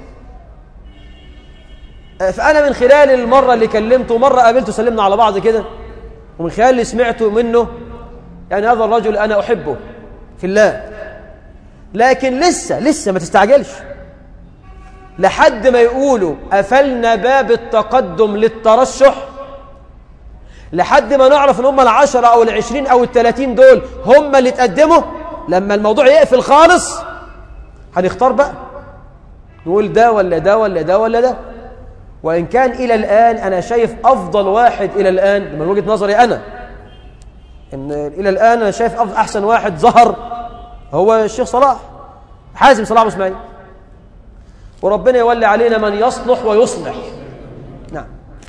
فأنا من خلال المرة اللي كلمته مرة قابلته سلمنا على بعض كده ومن خلال اللي سمعته منه يعني هذا الرجل أنا أحبه في الله لكن لسه لسه ما تستعجلش لحد ما يقولوا قفلنا باب التقدم للترشح لحد ما نعرف ان هم العشرة او العشرين او التلاتين دول هم اللي تقدموا لما الموضوع يقفل خالص هنختار بقى نقول ده ولا ده ولا ده ولا ده وإن كان إلى الآن أنا شايف أفضل واحد إلى الآن من وجهة نظري أنا إن إلى الآن أنا شايف أفضل أحسن واحد ظهر هو الشيخ صلاح حازم صلاح أبو إسماعيل وربنا يولي علينا من يصلح ويصلح نعم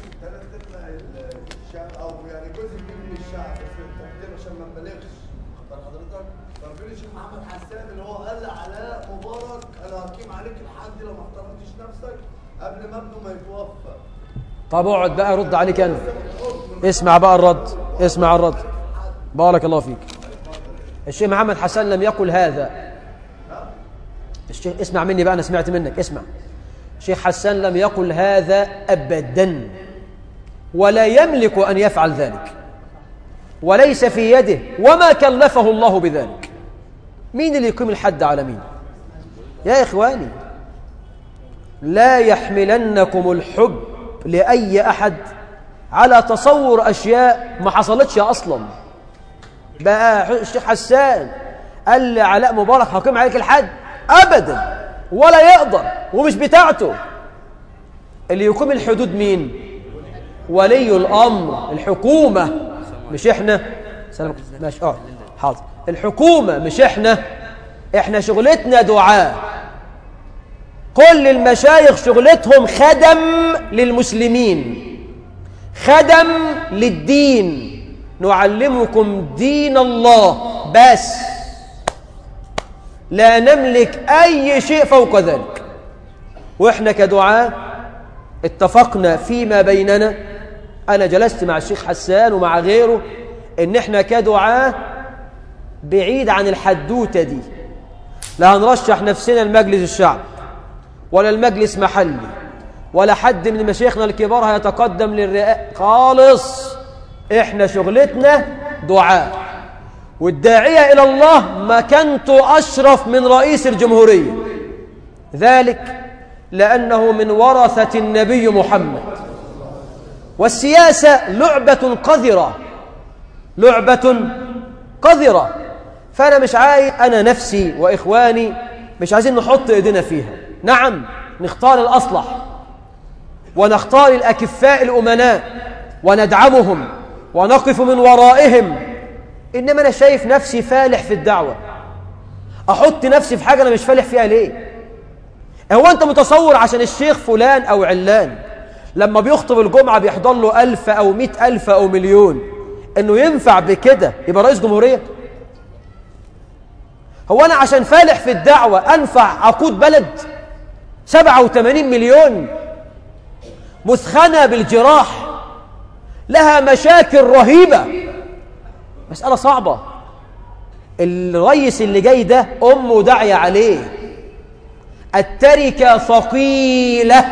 الشعب او يعني جزء كبير من الشعب في التقدير عشان ما نبالغش خد حضرتك ففين الشيخ محمد حسان اللي هو قال لعلاء مبارك انا هقيم عليك الحد لو ما احترمتش نفسك قبل ما ابنه ما يتوفى طب اقعد بقى رد عليك أنا اسمع بقى الرد اسمع الرد بارك الله فيك الشيخ محمد حسن لم يقل هذا الشيخ اسمع مني بقى أنا سمعت منك اسمع الشيخ حسان لم يقل هذا أبدا ولا يملك أن يفعل ذلك وليس في يده وما كلفه الله بذلك مين اللي يقيم الحد على مين يا إخواني لا يحملنكم الحب لأي أحد على تصور أشياء ما حصلتش أصلا بقى الشيخ حسان قال لعلاء مبارك هقيم عليك الحد أبدا ولا يقدر ومش بتاعته اللي يقيم الحدود مين ولي الأمر الحكومة مش إحنا سلام ماشي اه حاضر الحكومة مش إحنا إحنا شغلتنا دعاء كل المشايخ شغلتهم خدم للمسلمين خدم للدين نعلمكم دين الله بس لا نملك أي شيء فوق ذلك وإحنا كدعاء اتفقنا فيما بيننا أنا جلست مع الشيخ حسان ومع غيره إن إحنا كدعاء بعيد عن الحدوتة دي لا هنرشح نفسنا لمجلس الشعب ولا المجلس محلي ولا حد من مشايخنا الكبار هيتقدم للرئاء خالص احنا شغلتنا دعاء والداعية إلى الله مكانته أشرف من رئيس الجمهورية ذلك لأنه من ورثة النبي محمد والسياسة لعبة قذرة لعبة قذرة فأنا مش عايز أنا نفسي وإخواني مش عايزين نحط إيدينا فيها نعم نختار الأصلح ونختار الأكفاء الأمناء وندعمهم ونقف من ورائهم إنما أنا شايف نفسي فالح في الدعوة أحط نفسي في حاجة أنا مش فالح فيها ليه هو أنت متصور عشان الشيخ فلان أو علان لما بيخطب الجمعة بيحضر له ألف أو مئة ألف أو مليون إنه ينفع بكده يبقى رئيس جمهورية هو أنا عشان فالح في الدعوة أنفع أقود بلد سبعة وثمانين مليون مثخنة بالجراح لها مشاكل رهيبة مسألة صعبة الرئيس اللي جاي ده أمه داعية عليه التركة ثقيلة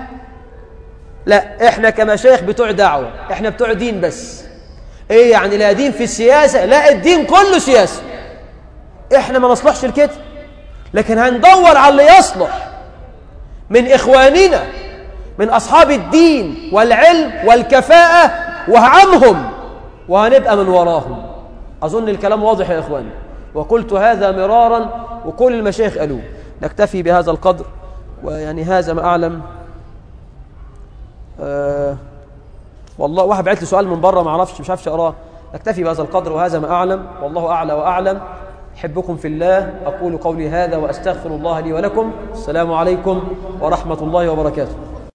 لا احنا كمشايخ بتوع دعوة احنا بتوع دين بس ايه يعني لا دين في السياسة لا الدين كله سياسة احنا ما نصلحش لكده لكن هندور على اللي يصلح من إخواننا من أصحاب الدين والعلم والكفاءة وهعمهم وهنبقى من وراهم أظن الكلام واضح يا إخواني وقلت هذا مرارا وكل المشايخ قالوه نكتفي بهذا القدر ويعني هذا ما أعلم آه والله واحد بعت لي سؤال من بره ما اعرفش مش عارفش اقراه نكتفي بهذا القدر وهذا ما اعلم والله اعلى واعلم احبكم في الله اقول قولي هذا واستغفر الله لي ولكم السلام عليكم ورحمه الله وبركاته